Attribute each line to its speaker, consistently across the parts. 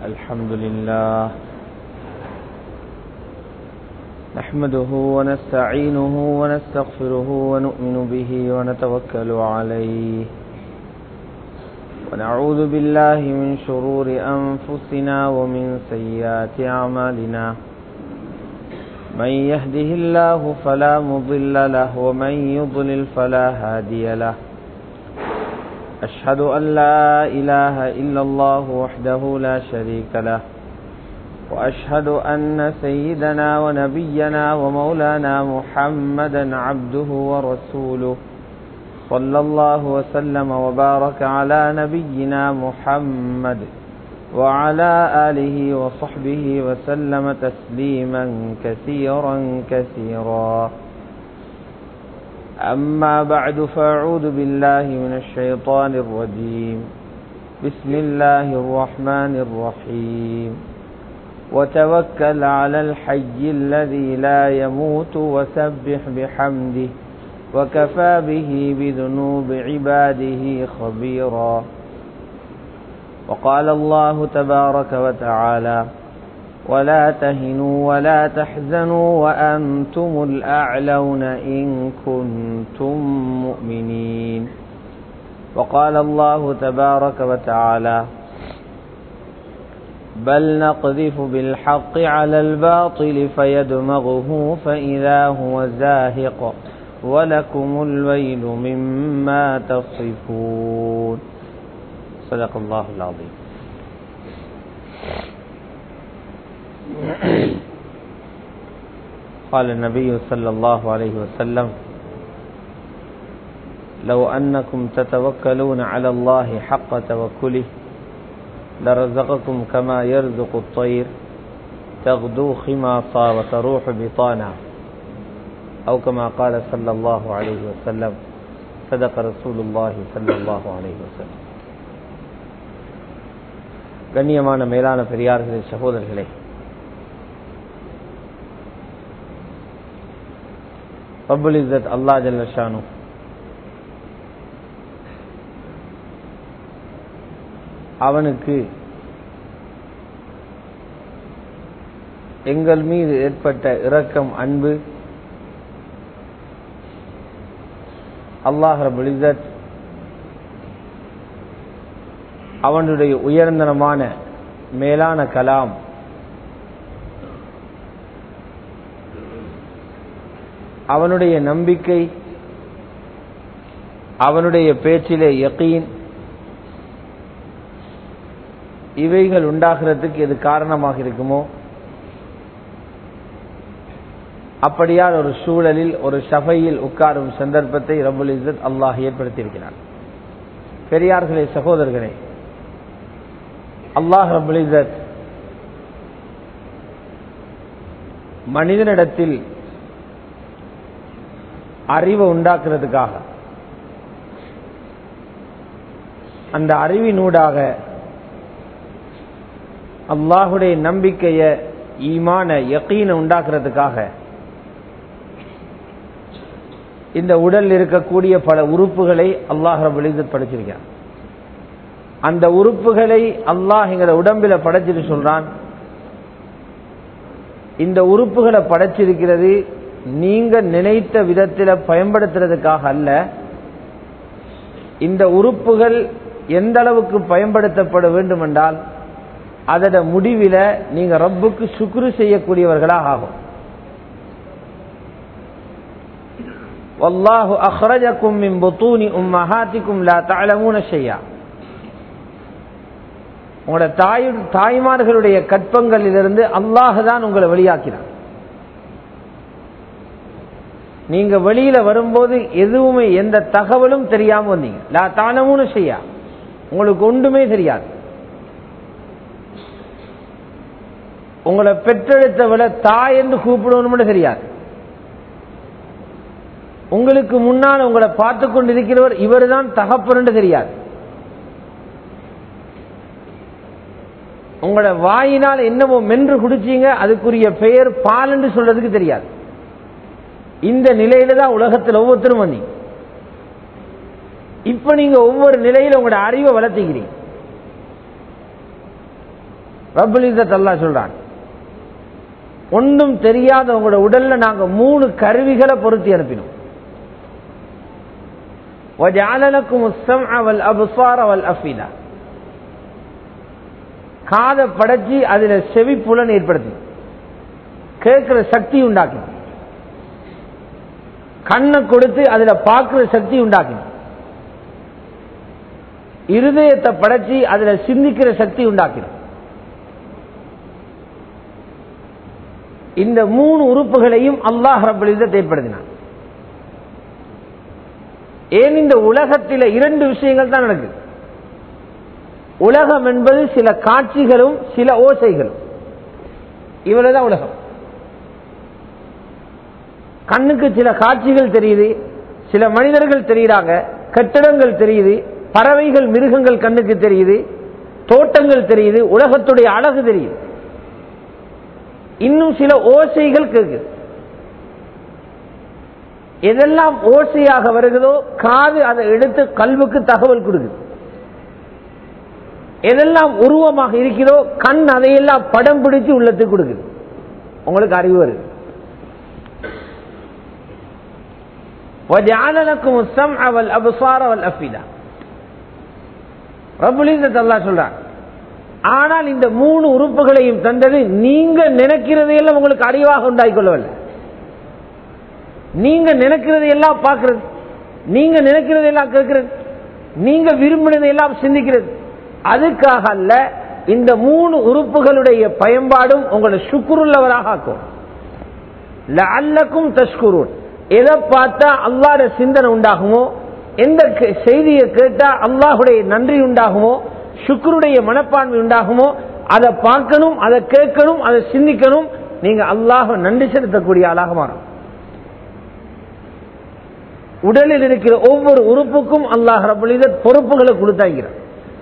Speaker 1: الحمد لله نحمده ونستعينه ونستغفره ونؤمن به ونتوكل عليه ونعوذ بالله من شرور أنفسنا ومن سيئات أعمالنا من يهده الله فلا مضل له ومن يضلل فلا هادي له أشهد أن لا إله إلا الله وحده لا شريك له وأشهد أن سيدنا ونبينا ومولانا محمدا عبده ورسوله صلى الله وسلم وبارك على نبينا محمد وعلى آله وصحبه وسلم تسليما كثيرا كثيرا أما بعد فأعوذ بالله من الشيطان الرجيم بسم الله الرحمن الرحيم وتوكل على الحي الذي لا يموت وسبح بحمده وكفى به بذنوب عباده خبيرا وقال الله تبارك وتعالى ولا تهنوا ولا تحزنوا وأنتم الأعلون إن كنتم مؤمنين وقال الله تبارك وتعالى بل نقذف بالحق على الباطل فيدمغه فإذا هو زاهق ولكم الويل مما تصفون صدق الله العظيم قال النبي صلى الله عليه وسلم لو أنكم تتوكلون على الله حق توكله لرزقكم كما يرزق الطير تغدو خماصا وتروح بطانا أو كما قال صلى الله عليه وسلم صدق رسول الله صلى الله عليه وسلم கண்ணியமான மேலான பெரியார்களே சகோதரர்களே ரபுல் இசத் அல்லா ஜல்லஷானு அவனுக்கு எங்கள் மீது ஏற்பட்ட இரக்கம் அன்பு அல்லாஹ் ரபுல் இசத் அவனுடைய உயர்ந்தனமான மேலான கலாம் அவனுடைய நம்பிக்கை அவனுடைய பேச்சிலே யக்கீன் இவைகள் உண்டாகிறதுக்கு எது காரணமாக இருக்குமோ அப்படியால் ஒரு சூழலில் ஒரு சபையில் உட்காரும் சந்தர்ப்பத்தை ரபுல் இசத் அல்லாஹ் ஏற்படுத்தியிருக்கிறார் பெரியார்களே சகோதரர்களே அல்லாஹ் ரபுல் இசத் மனிதனிடத்தில் அறிவை உண்டாக்குறதுக்காக அந்த அறிவினூடாக அல்லாஹுடைய நம்பிக்கைய ஈமான யக்கீனை உண்டாக்குறதுக்காக இந்த உடல் இருக்கக்கூடிய பல உறுப்புகளை அல்லாஹ் ரபுலிசத் படைச்சிருக்கான் அந்த உறுப்புகளை அல்லாஹ் எங்கிற உடம்பில படைச்சிட்டு சொல்றான் இந்த உறுப்புகளை படைச்சிருக்கிறது நீங்க நினைத்த விதத்தில் பயன்படுத்துறதுக்காக அல்ல இந்த உறுப்புகள் எந்த அளவுக்கு பயன்படுத்தப்பட வேண்டும் என்றால் அதோட முடிவில நீங்க ரப்புக்கு சுக்குரு செய்யக்கூடியவர்களாக ஆகும் வல்லாஹு அஹ்ரஜக்கும் மின் புத்தூனி உம்மஹாத்திக்கும் லா தஅலமூன ஷையா உங்களோட தாய் தாய்மார்களுடைய கற்பங்களிலிருந்து அல்லாஹ் தான் உங்களை வெளியாக்கினார் நீங்க வெளியில வரும்போது எதுவுமே எந்த தகவலும் தெரியாம வந்தீங்க லா தானமுன்னு செய்யா உங்களுக்கு ஒன்றுமே தெரியாது உங்களை பெற்றெடுத்தவளை தாய் என்று கூப்பிடணும்னு தெரியாது உங்களுக்கு முன்னால் உங்களை பார்த்து கொண்டிருக்கிறவர் இவர் தான் தகப்பன்னு தெரியாது உங்களோட வாயினால் என்னவோ மென்று குடிச்சீங்க அதுக்குரிய பெயர் பால் என்று சொல்றதுக்கு தெரியாது இந்த நிலையில தான் உலகத்தில் ஒவ்வொருத்தரும் வந்தீங்க இப்ப நீங்க ஒவ்வொரு நிலையில உங்களோட அறிவை வளர்த்துக்கிறீங்க ரபுல் இசத் அல்லா சொல்றான் ஒன்றும் தெரியாத உங்களோட உடல்ல நாங்க மூணு கருவிகளை பொருத்தி அனுப்பினோம் காதை படைச்சி அதுல செவிப்புலன் ஏற்படுத்தி கேட்கிற சக்தி உண்டாக்கி கண்ணை கொடுத்து அதுல பார்க்கிற சக்தி உண்டாக்கி இருதயத்தை படைச்சி அதுல சிந்திக்கிற சக்தி உண்டாக்கினோம் இந்த மூணு உறுப்புகளையும் அல்லாஹ் ரபுல் ஏற்படுத்தினான் ஏன் இந்த உலகத்தில் இரண்டு விஷயங்கள் தான் நடக்குது உலகம் என்பது சில காட்சிகளும் சில ஓசைகளும் இவ்வளவுதான் உலகம் கண்ணுக்கு சில காட்சிகள் தெரியுது சில மனிதர்கள் தெரியுறாங்க கட்டிடங்கள் தெரியுது பறவைகள் மிருகங்கள் கண்ணுக்கு தெரியுது தோட்டங்கள் தெரியுது உலகத்துடைய அழகு தெரியுது இன்னும் சில ஓசைகள் கேட்குது எதெல்லாம் ஓசையாக வருகிறதோ காது அதை எடுத்து கல்வுக்கு தகவல் கொடுக்குது எதெல்லாம் உருவமாக இருக்கிறதோ கண் அதையெல்லாம் படம் பிடிச்சு உள்ளத்துக்கு கொடுக்குது உங்களுக்கு அறிவு வருது وجعل لكم السمع والابصار والافئده ரப்புல் இஸ்ஸத் அல்லாஹ் சொல்றான் ஆனால் இந்த மூணு உறுப்புகளையும் தந்தது நீங்க நினைக்கிறதையெல்லாம் உங்களுக்கு அறிவாக உண்டாக்கிக் கொள்ளவில்லை நீங்க நினைக்கிறதையெல்லாம் பார்க்கிறது நீங்க நினைக்கிறதையெல்லாம் கேட்கிறது நீங்க விரும்பினதையெல்லாம் சிந்திக்கிறது அதுக்காக அல்ல இந்த மூணு உறுப்புகளுடைய பயன்பாடும் உங்களை சுக்குருள்ளவராக ஆக்கும் அல்லக்கும் தஷ்குரூன் எதை பார்த்தா அல்லாட சிந்தனை உண்டாகுமோ எந்த செய்தியை கேட்டா அல்லாஹுடைய நன்றி உண்டாகுமோ சுக்கருடைய மனப்பான்மை உண்டாகுமோ அதை பார்க்கணும் அதை கேட்கணும் அதை சிந்திக்கணும் நீங்க அல்லாஹ் நன்றி செலுத்தக்கூடிய ஆளாக மாறும் உடலில் இருக்கிற ஒவ்வொரு உறுப்புக்கும் அல்லாஹ் ரபுலித பொறுப்புகளை கொடுத்தாங்கிறார்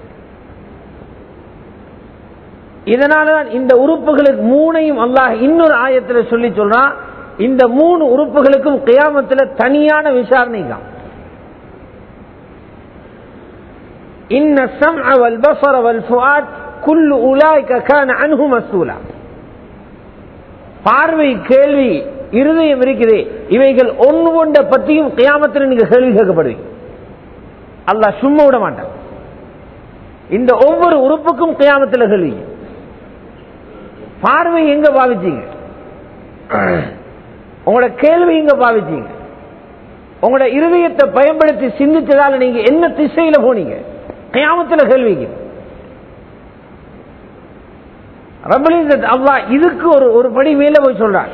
Speaker 1: இதனாலதான் இந்த உறுப்புகளுக்கு மூணையும் அல்லாஹ் இன்னொரு ஆயத்தில் சொல்லி சொல்றான் இந்த மூணு உறுப்புகளுக்கும் கியாமத்தில் தனியான விசாரணை தான் إن السمع والبصر والفؤاد كل أولئك كان عنه مسؤولا பார்வை கேள்வி இருதயம் இருக்குது இவைகள் ஒன்று ஒன்றை பற்றியும் கியாமத்தில் நீங்க கேள்வி கேட்கப்படுவீங்க அல்லாஹ் சும்மா விட மாட்டான் இந்த ஒவ்வொரு உறுப்புக்கும் கியாமத்தில் கேள்வி பார்வை எங்க பாவிச்சீங்க உங்களோட கேள்வி எங்க பாவிச்சீங்க உங்களோட இருதயத்தை பயன்படுத்தி சிந்திச்சதால நீங்க என்ன திசையில போனீங்க கயாமத்தில் கேள்விக்கு ரபலிசத் அவ்வா இதுக்கு ஒரு ஒரு படி மேல போய் சொல்றார்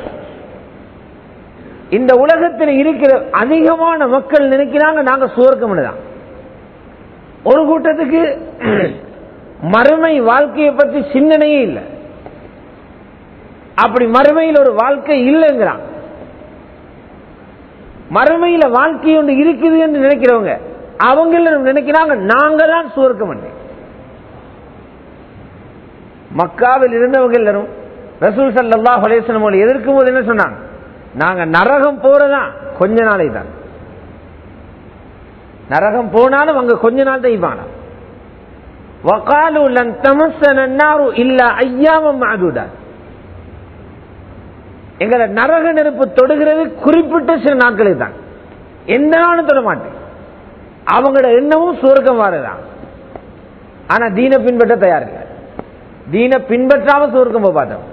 Speaker 1: இந்த உலகத்தில் இருக்கிற அதிகமான மக்கள் நினைக்கிறாங்க நாங்க சுவர்க்கம் தான் ஒரு கூட்டத்துக்கு மறுமை வாழ்க்கையை பற்றி சிந்தனையே இல்லை அப்படி மறுமையில் ஒரு வாழ்க்கை இல்லைங்கிறான் மறுமையில வாழ்க்கை ஒன்று இருக்குது என்று நினைக்கிறவங்க அவங்க நினைக்கிறாங்க நாங்க தான் சுவர்க்கம் மக்காவில் இருந்தவங்க எல்லாரும் ரசூல் சல்லா ஹலேசனம் எதிர்க்கும் போது என்ன சொன்னாங்க நாங்க நரகம் போறதான் கொஞ்ச நாளை தான் நரகம் போனாலும் அங்க கொஞ்ச நாள் தான் இவானா வகாலு லன் தமசனாரு இல்ல ஐயாமம் மாதுடா எங்களை நரக நெருப்பு தொடுகிறது குறிப்பிட்ட சில நாட்களே தான் எந்த நாளும் தொட மாட்டேன் அவங்களோட எண்ணமும் சுவர்க்கம் வாரதான் ஆனா தீன பின்பற்ற தயார் இல்லை தீன பின்பற்றாம சுவர்க்கம் போக பார்த்தோம்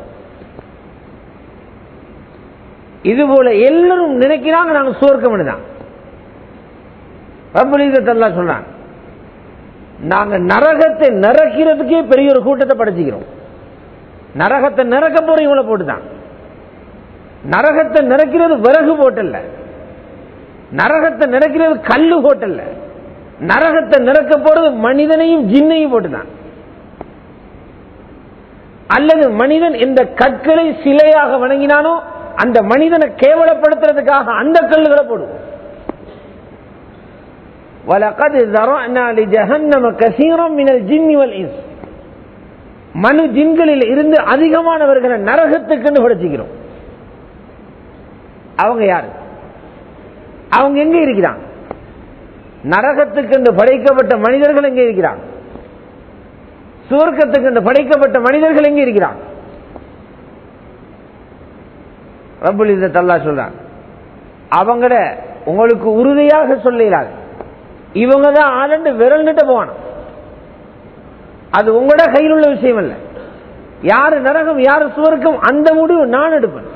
Speaker 1: இது போல எல்லாரும் நினைக்கிறாங்க நாங்க சுவர்க்கம் தான் ரப்பலீதத்தல்லா சொல்றாங்க நாங்க நரகத்தை நிறக்கிறதுக்கே பெரிய ஒரு கூட்டத்தை படைச்சிக்கிறோம் நரகத்தை நிறக்க போற இவங்களை போட்டுதான் நரகத்தை நிறக்கிறது விறகு போட்டல்ல நரகத்தை நிறக்கிறது கல்லு போட்டல்ல நரகத்தை நிறக்க போறது மனிதனையும் ஜின்னையும் போட்டுதான் அல்லது மனிதன் இந்த கற்களை சிலையாக வணங்கினானோ அந்த மனிதனை கேவலப்படுத்துறதுக்காக அந்த கல்லுகளை போடுவோம் وَلَقَدْ ذَرَأْنَا لِجَهَنَّمَ كَثِيرًا مِنَ الْجِنِّ وَالْإِنسِ மனு ஜின்களில் இருந்து அதிகமானவர்களை நரகத்துக்கு படைச்சுக்கிறோம் அவங்க யாரு அவங்க எங்க இருக்கிறாங்க நரகத்துக்கு என்று படைக்கப்பட்ட மனிதர்கள் எங்க இருக்கிறாங்க
Speaker 2: சுவர்க்கத்துக்கு என்று படைக்கப்பட்ட மனிதர்கள் எங்கே இருக்கிறாங்க ரப்புல் இந்த தல்லா சொல்றாங்க அவங்கள உங்களுக்கு உறுதியாக சொல்லலாது இவங்க தான் ஆளண்டு விரல்னுட்டு போவானும் அது உங்களோட கையில் உள்ள விஷயம் அல்ல யாரு நரகம் யாரு சுவர்க்கம் அந்த முடிவு நான் எடுப்பேன்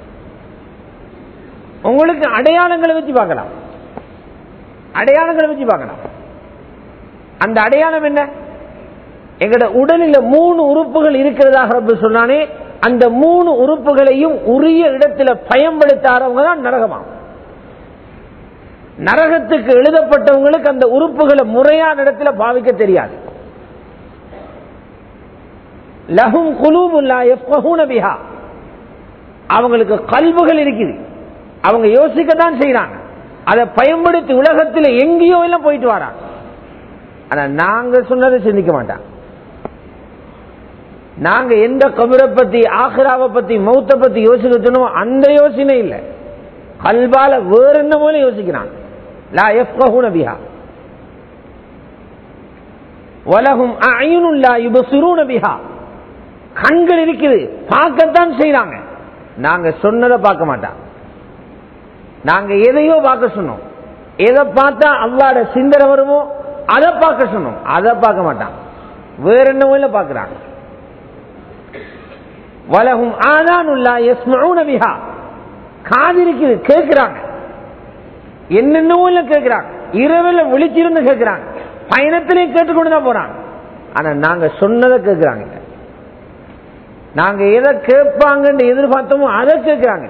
Speaker 2: உங்களுக்கு அடையாளங்களை வச்சு பார்க்கலாம் அடையாளங்களை வச்சு பார்க்கலாம் அந்த அடையாளம் என்ன எங்கட உடலில் மூணு உறுப்புகள் இருக்கிறதாக ரப்பு சொன்னானே அந்த மூணு உறுப்புகளையும் உரிய இடத்துல பயன்படுத்தாதவங்க தான் நரகமாகும் நரகத்துக்கு எழுதப்பட்டவங்களுக்கு அந்த உறுப்புகளை முறையான இடத்துல பாவிக்க தெரியாது லஹும் குலூமுல்லா எஃப்கஹூன பிஹா அவங்களுக்கு கல்வுகள் இருக்குது அவங்க யோசிக்க தான் செய்யறாங்க அதை பயன்படுத்தி உலகத்தில் எங்கேயோ எல்லாம் போயிட்டு வராங்க ஆனா நாங்க சொன்னதை சிந்திக்க மாட்டாங்க நாங்க எந்த கபரை பத்தி ஆஹ்ராவை பத்தி மௌத்த பத்தி யோசிக்க சொன்னோமோ அந்த யோசனை இல்லை கல்பால வேற என்ன போல யோசிக்கிறாங்க லா எஃப்கஹூன பிஹா வலகும் அயுனுல்லா யுபசிரூன பிஹா கண்கள் இருக்குது பார்க்கத்தான் செய்யறாங்க நாங்க சொன்னதை பார்க்க மாட்டாங்க நாங்க எதையோ பார்க்க சொன்னோம் எதை பார்த்தா அல்லாட சிந்தனை வருமோ அதை பார்க்க சொன்னோம் அதை பார்க்க மாட்டாங்க வேற என்ன பார்க்கிறாங்க வலகும் ஆதானுல்லா எஸ்மூன பிஹா காது இருக்குது கேட்கிறாங்க என்னென்னவோ இல்ல கேட்கிறாங்க இரவில் விழிச்சிருந்து கேட்கிறாங்க பயணத்திலையும் கேட்டுக்கொண்டு தான் போறாங்க ஆனா நாங்க சொன்னதை கேட்கிறாங்க நாங்க எதை கேட்பாங்கன்னு எதிர்பார்த்தோமோ அதை கேட்கிறாங்க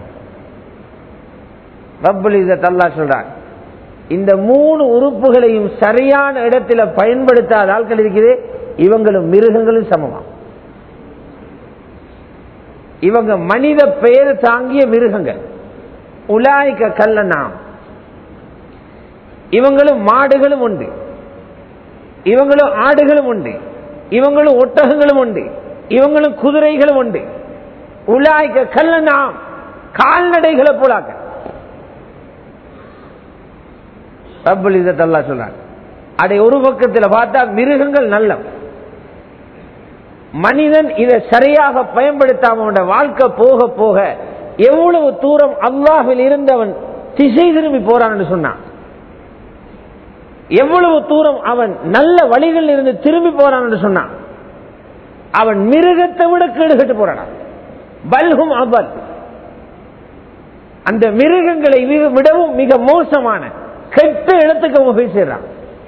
Speaker 2: ரப்பல் இதை தல்லா சொல்றாங்க இந்த மூணு உறுப்புகளையும் சரியான இடத்துல பயன்படுத்தாத ஆட்கள் இருக்குது இவங்களும் மிருகங்களும் சமமா இவங்க மனித பெயர் தாங்கிய மிருகங்கள் உலாய்க்க கல்ல நாம் இவங்களும் மாடுகளும் உண்டு இவங்களும் ஆடுகளும் உண்டு இவங்களும் ஒட்டகங்களும் உண்டு இவங்களும் குதிரைகளும் உண்டு உலாய்க்க கல்ல நாம் கால்நடைகளை போலாக்க ரப்பல் இதத்தல்லா சொல்றாங்க அடை ஒரு பக்கத்தில் பார்த்தா மிருகங்கள் நல்ல மனிதன் இதை சரியாக பயன்படுத்தாம வாழ்க்கை போக போக எவ்வளவு தூரம் அல்லாஹில் இருந்தவன் திசை திரும்பி போறான்னு சொன்னான் எவ்வளவு தூரம் அவன் நல்ல வழிகளில் இருந்து திரும்பி போறான்னு சொன்னான் அவன் மிருகத்தை விட கேடுகட்டு போறான் பல்கும் அபல் அந்த மிருகங்களை விடவும் மிக மோசமான கெட்ட இடத்துக்கு அவங்க போய் சேர்றான்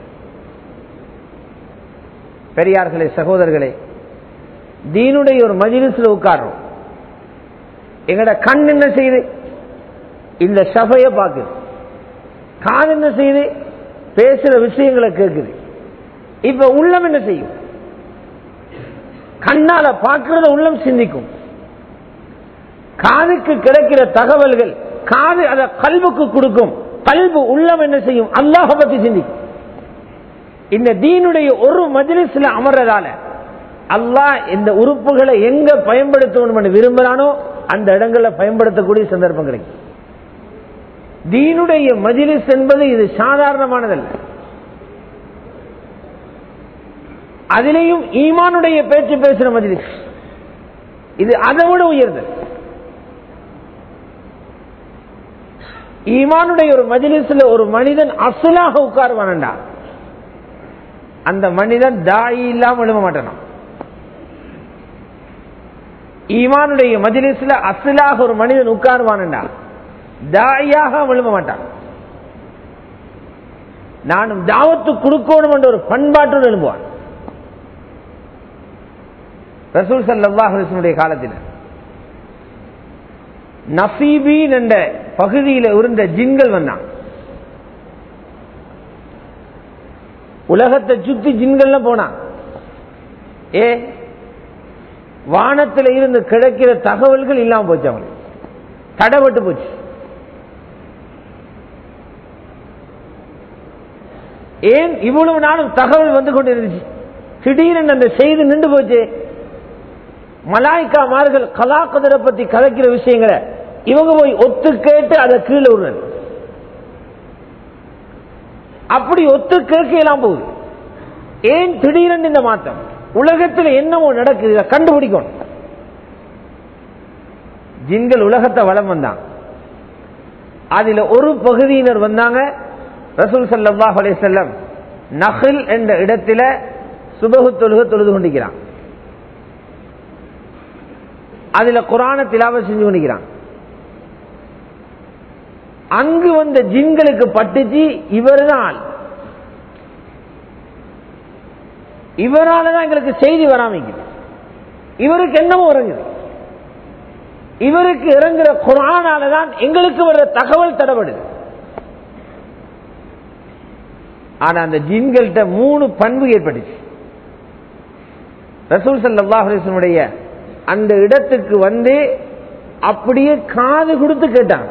Speaker 2: பெரியார்களே சகோதரர்களே தீனுடைய ஒரு மஜிலிஸ்ல உட்கார்றோம் எங்கட கண் என்ன செய்யுது இந்த சபைய பார்க்குது காது என்ன செய்யுது பேசுற விஷயங்களை கேட்குது இப்ப உள்ளம் என்ன செய்யும் கண்ணால பார்க்கறத உள்ளம் சிந்திக்கும் காதுக்கு கிடைக்கிற தகவல்கள் காது அதை கல்வுக்கு கொடுக்கும் கல்வு உள்ளம் என்ன செய்யும் அல்லாஹ பத்தி சிந்திக்கும் இந்த தீனுடைய ஒரு மஜிலிஸ்ல அமர்றதால அல்லாஹ் இந்த உறுப்புகளை எங்க பயன்படுத்தணும் விரும்புறானோ அந்த இடங்கள்ல பயன்படுத்தக்கூடிய சந்தர்ப்பம் கிடைக்கும் தீனுடைய மஜிலிஸ் என்பது இது சாதாரணமானதல்ல அதிலேயும் ஈமானுடைய பேச்சு பேசுற மஜிலிஸ் இது அதை விட உயர்ந்தது ஈமானுடைய ஒரு மஜிலிஸ்ல ஒரு மனிதன் அசலாக உட்காருவானண்டா அந்த மனிதன் தாயி இல்லாம எழுத மாட்டானான் ஈமானுடைய மஜிலிஸ்ல அசலாக ஒரு மனிதன் உட்காருவானண்டா தாயாக எழுத மாட்டான் நானும் தாவத்து கொடுக்கணும் என்ற ஒரு பண்பாட்டோடு எழும்புவான் ரசூல் சல்லாஹனுடைய காலத்தில் நசீபீன் என்ற பகுதியில் இருந்த ஜின்கள் வந்தான் உலகத்தை சுத்தி ஜின்கள்லாம் போனான் ஏ வானத்தில் இருந்து கிடைக்கிற தகவல்கள் இல்லாம போச்சு அவங்களுக்கு தடைபட்டு போச்சு ஏன் இவ்வளவு நாளும் தகவல் வந்து கொண்டு இருந்துச்சு திடீரென அந்த செய்தி நின்று போச்சு மலாய்க்காமார்கள் கலாக்கதரை பத்தி கலைக்கிற விஷயங்களை இவங்க போய் ஒத்து கேட்டு அதை கீழே விடுறது அப்படி ஒத்து கேட்கலாம் போகுது ஏன் திடீரென்று இந்த மாற்றம் உலகத்தில் என்னவோ நடக்குது இதை கண்டுபிடிக்கணும் ஜின்கள் உலகத்தை வளம் வந்தாங்க அதுல ஒரு பகுதியினர் வந்தாங்க ரசூல் சல்லாஹ் அலையம் நஹில் என்ற இடத்துல சுபகு தொழுக தொழுது கொண்டிருக்கிறான் அதுல குரான திலாவ செஞ்சு கொண்டிருக்கிறான் அங்கு வந்த ஜின்களுக்கு பட்டுச்சு இவர்தான் இவரால தான் எங்களுக்கு செய்தி வராமிக்குது இவருக்கு என்னமோ இறங்குது இவருக்கு இறங்குற குரானால தான் எங்களுக்கு வர்ற தகவல் தடப்படுது ஆனா அந்த ஜின்கள்கிட்ட மூணு பண்பு ஏற்பட்டுச்சு ரசூல் சல்லாஹுடைய அந்த இடத்துக்கு வந்து அப்படியே காது கொடுத்து கேட்டாங்க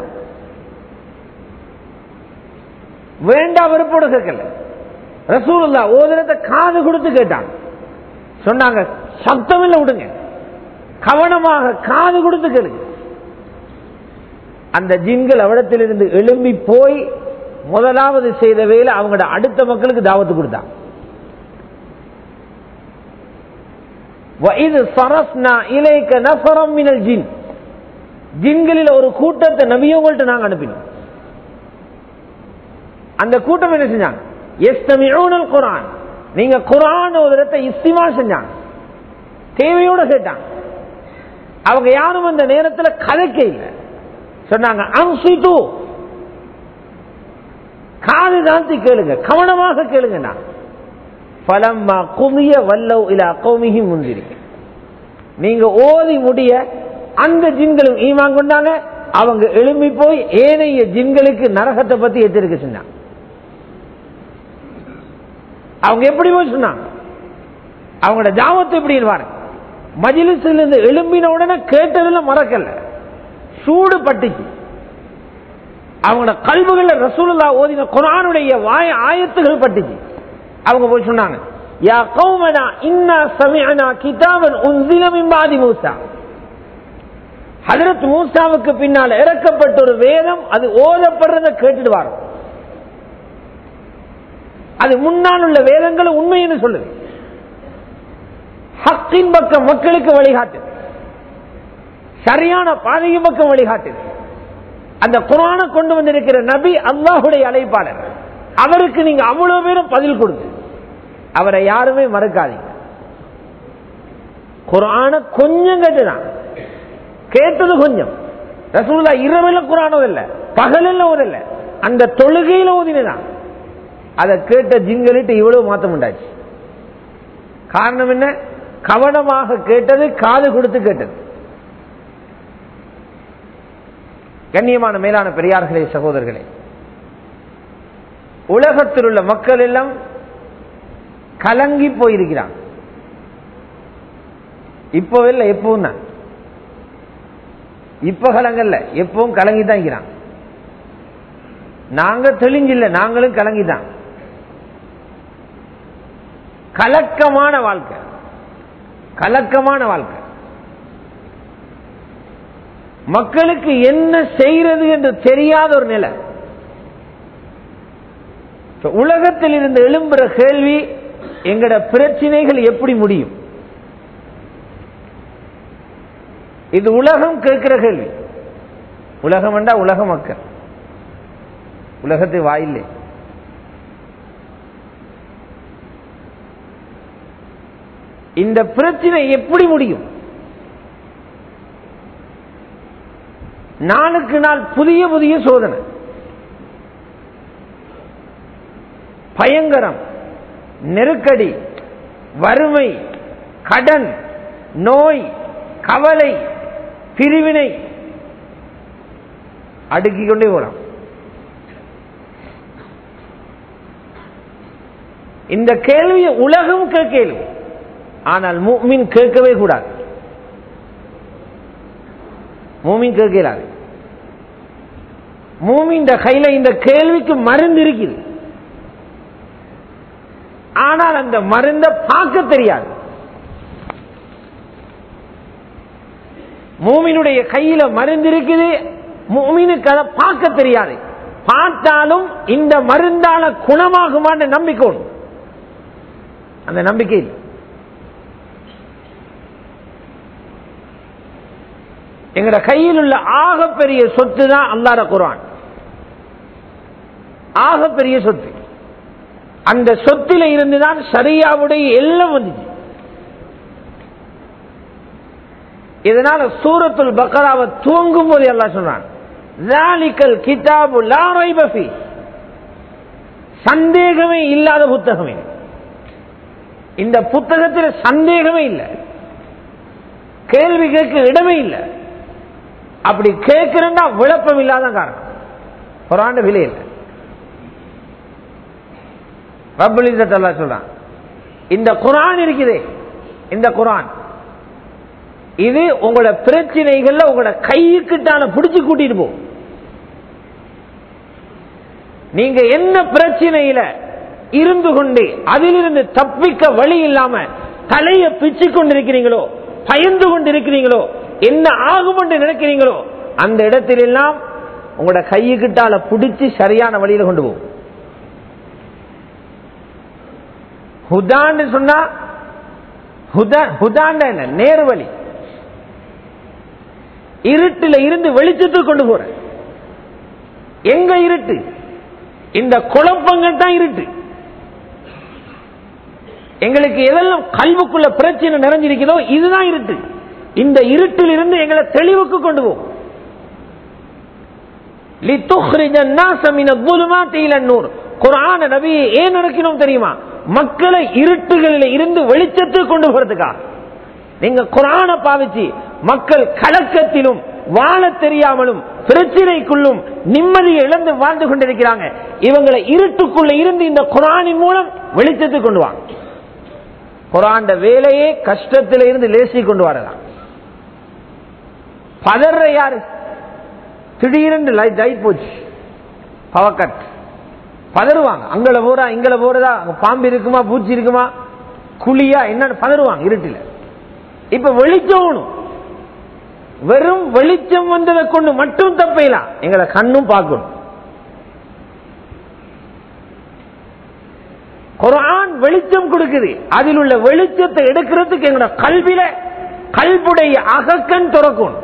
Speaker 2: வேண்டாம் வெறுப்போடு கேட்கல ரசூலுல்லா ஓதுறத காது கொடுத்து கேட்டாங்க சொன்னாங்க சப்தமில்ல விடுங்க கவனமாக காது கொடுத்து கேளுங்க அந்த ஜின்கள் அவடத்திலிருந்து எழும்பி போய் முதலாவது செய்த வேலை அவங்களோட அடுத்த மக்களுக்கு தாவத்து கொடுத்தாங்க இது சரஸ்னா இலைக்க நசரம் மினல் ஜின் ஜின்களில் ஒரு கூட்டத்தை நபியவங்கள்ட்ட நாங்க அனுப்பினோம் அந்த கூட்டம் என்ன செஞ்சாங்க எஸ்தமியூனல் குரான் நீங்க குரான் ஓதுறத இஸ்திமா செஞ்சாங்க தேவையோட கேட்டாங்க அவங்க யாரும் அந்த நேரத்தில் கதைக்க இல்லை சொன்னாங்க அன்சிட்டு காது தாழ்த்தி கேளுங்க கவனமாக கேளுங்க நான் பலம்மா குமிய வல்லவ் இல்ல கௌமிகி முந்திரி நீங்க ஓதி முடிய அந்த ஜின்களும் ஈமான் கொண்டாங்க அவங்க எழும்பி போய் ஏனைய ஜின்களுக்கு நரகத்தை பத்தி எச்சரிக்கை சொன்னாங்க அவங்க எப்படி போய் சொன்னாங்க அவங்களோட ஜாமத்தை எப்படி பாருங்க மஜிலிசில் இருந்து எழும்பின உடனே கேட்டதுல மறக்கல சூடு பட்டுச்சு அவங்களோட கல்விகள் ரசூலுல்லா ஓதின குரானுடைய வாய ஆயத்துகள் பட்டுச்சு அவங்க போய் சொன்னாங்க யா கௌமனா இன்னா சமிஅனா கிதாபன் உன்சில மின் பாதி மூசா ஹஜரத் மூசாவுக்கு பின்னால் இறக்கப்பட்ட ஒரு வேதம் அது ஓதப்படுறத கேட்டுடுவார் அது முன்னால் உள்ள வேதங்களை உண்மைன்னு சொல்லுது ஹக்கின் பக்கம் மக்களுக்கு வழிகாட்டு சரியான பாதையின் பக்கம் வழிகாட்டு அந்த குரான கொண்டு வந்திருக்கிற நபி அல்லாஹுடைய அழைப்பாளர் அவருக்கு நீங்க அவ்வளவு பேரும் பதில் கொடுங்க அவரை யாருமே மறக்காதீங்க குரான கொஞ்சம் கேட்டுதான் கேட்டது கொஞ்சம் ரசூல்லா இரவில குரானோ இல்ல பகலில் ஓதல்ல அந்த தொழுகையில ஓதினதான் அதை கேட்ட ஜின்களிட்டு இவ்வளவு மாத்தம் உண்டாச்சு காரணம் என்ன கவனமாக கேட்டது காது கொடுத்து கேட்டது கண்ணியமான மேலான பெரியார்களே சகோதரர்களே உலகத்தில் உள்ள மக்கள் எல்லாம் கலங்கி போயிருக்கிறான் இப்போ இல்லை எப்பவும் தான் இப்ப கலங்கல்ல எப்பவும் கலங்கி தான் இருக்கிறான் நாங்க தெளிஞ்சில்ல நாங்களும் கலங்கிதான் கலக்கமான வாழ்க்கை கலக்கமான வாழ்க்கை மக்களுக்கு என்ன செய்யறது என்று தெரியாத ஒரு நிலை உலகத்தில் இருந்து எழும்புற கேள்வி எங்கட பிரச்சனைகள் எப்படி முடியும் இது உலகம் கேட்கிற கேள்வி உலகம் என்றா உலக மக்கள் உலகத்தை வாயில்லை இந்த பிரச்சனை எப்படி முடியும் நாளுக்கு நாள் புதிய புதிய சோதனை பயங்கரம் நெருக்கடி வறுமை கடன் நோய் கவலை பிரிவினை அடுக்கிக் கொண்டே போலாம் இந்த கேள்வியை உலகம் கேள்வி ஆனால் மூமின் கேட்கவே கூடாது மூமின் கேட்கிறாரு மூமின் கையில இந்த கேள்விக்கு மருந்து இருக்குது ஆனால் அந்த மருந்த பார்க்க தெரியாது மூமினுடைய கையில மருந்து இருக்குது மூமினுக்கு அதை பார்க்க தெரியாது பார்த்தாலும் இந்த மருந்தால குணமாகுமான நம்பிக்கை உண்டு அந்த நம்பிக்கை இல்லை எங்கட கையில் உள்ள ஆகப்பெரிய சொத்து தான் அல்லாத குரான் ஆகப்பெரிய சொத்து அந்த சொத்தில இருந்துதான் சரியாவுடைய எல்லாம் வந்துச்சு இதனால சூரத்துல் பக்கராவை தூங்கும் போது எல்லாம் சொன்னான் கிதாபு லா ரைப ஃபீ. சந்தேகமே இல்லாத புத்தகமே இந்த புத்தகத்தில் சந்தேகமே இல்லை கேள்வி கேட்க இடமே இல்லை அப்படி கேட்கிறா விளப்பம் இல்லாத காரணம் குரான் விலை இல்லை ரப்புல் இஸ்ஸத் அல்லாஹ் சொல்றான் இந்த குரான் இருக்குதே இந்த குரான் இது உங்களோட பிரச்சனைகள்ல உங்களோட கையுக்கிட்டான பிடிச்சு கூட்டிட்டு போ நீங்க என்ன பிரச்சனையில இருந்து கொண்டு அதிலிருந்து தப்பிக்க வழி இல்லாம தலைய பிச்சு கொண்டிருக்கிறீங்களோ பயந்து கொண்டிருக்கிறீங்களோ என்ன ஆகும் என்று நினைக்கிறீங்களோ அந்த இடத்திலெல்லாம் உங்களோட கையுக்கிட்டால பிடிச்சு சரியான வழியில கொண்டு போகும் ஹுதான்னு சொன்னா ஹுதா- ஹுதான்னா என்ன நேர் வழி இருட்டுல இருந்து வெளிச்சத்துக்கு கொண்டு போற எங்க இருட்டு இந்த குழப்பங்கள் தான் இருட்டு எங்களுக்கு எதெல்லாம் கல்வுக்குள்ள பிரச்சனை நிறைஞ்சிருக்கிறதோ இதுதான் இருட்டு இந்த இருட்டில் இருந்து எங்களை தெளிவுக்கு கொண்டு போகும் لِتُخْرِجَ النَّاسَ مِنَ الظُّلُمَاتِ إِلَى النُّورِ குர்ஆன நபியை ஏன் நடக்கணும் தெரியுமா மக்களை இருட்டுகளில் இருந்து வெளிச்சத்துக்கு கொண்டு போறதுக்காக நீங்க குரான பாவிச்சு மக்கள் கலக்கத்திலும் வாழ தெரியாமலும் பிரச்சனைக்குள்ளும் நிம்மதியை இழந்து வாழ்ந்து கொண்டிருக்கிறாங்க இவங்களை இருட்டுக்குள்ள இருந்து இந்த குரானின் மூலம் வெளிச்சத்துக்கு கொண்டு வாங்க குரான் வேலையே கஷ்டத்தில இருந்து லேசி கொண்டு வரலாம் பதற யாரு திடீரென்று லைட் லைட் போச்சு பவர் கட் பதறுவாங்க அங்கல போறா இங்கல போறதா அங்க பாம்பு இருக்குமா பூச்சி இருக்குமா குழியா என்னன்னு பதறுவாங்க இருட்டில இப்ப வெளிச்சம் வெறும் வெளிச்சம் வந்ததை கொண்டு மட்டும் தப்பையலாம் எங்களை கண்ணும் பார்க்கணும் குரான் வெளிச்சம் கொடுக்குது அதில் உள்ள வெளிச்சத்தை எடுக்கிறதுக்கு எங்களோட கல்வியில கல்புடைய அகக்கண் துறக்கணும்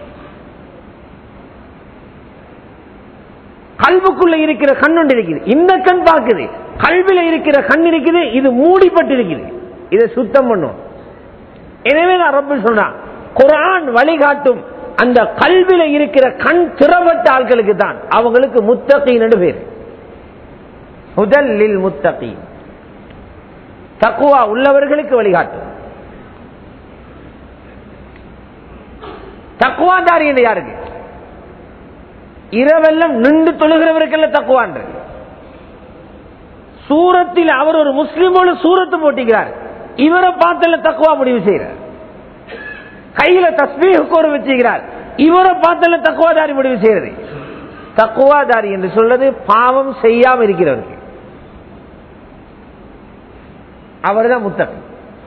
Speaker 2: கல்வுக்குள்ள இருக்கிற கண் ஒன்று இருக்குது இந்த கண் பார்க்குது கல்வில இருக்கிற கண் இருக்குது இது மூடிப்பட்டு இருக்குது இதை சுத்தம் பண்ணும் எனவே நான் ரப்பு சொல்றான் குரான் வழிகாட்டும் அந்த கல்வில இருக்கிற கண் திறவட்ட ஆட்களுக்கு தான் அவங்களுக்கு முத்தகின்னு பேர் முதலில் முத்தகி தக்குவா உள்ளவர்களுக்கு வழிகாட்டும் தக்குவாதாரி என்று யாருக்கு இரவெல்லாம் நின்று தொழுகிறவருக்கெல்லாம் தக்குவான் சூரத்தில் அவர் ஒரு முஸ்லிமோடு சூரத்து போட்டிக்கிறார் இவரை பார்த்தல தக்குவா முடிவு செய்யறார் கையில தஸ்மீக கோர வச்சுக்கிறார் இவரை பார்த்தல தக்குவாதாரி முடிவு செய்யறது தக்குவாதாரி என்று சொல்றது பாவம் செய்யாம இருக்கிறவருக்கு அவர்தான் முத்தகி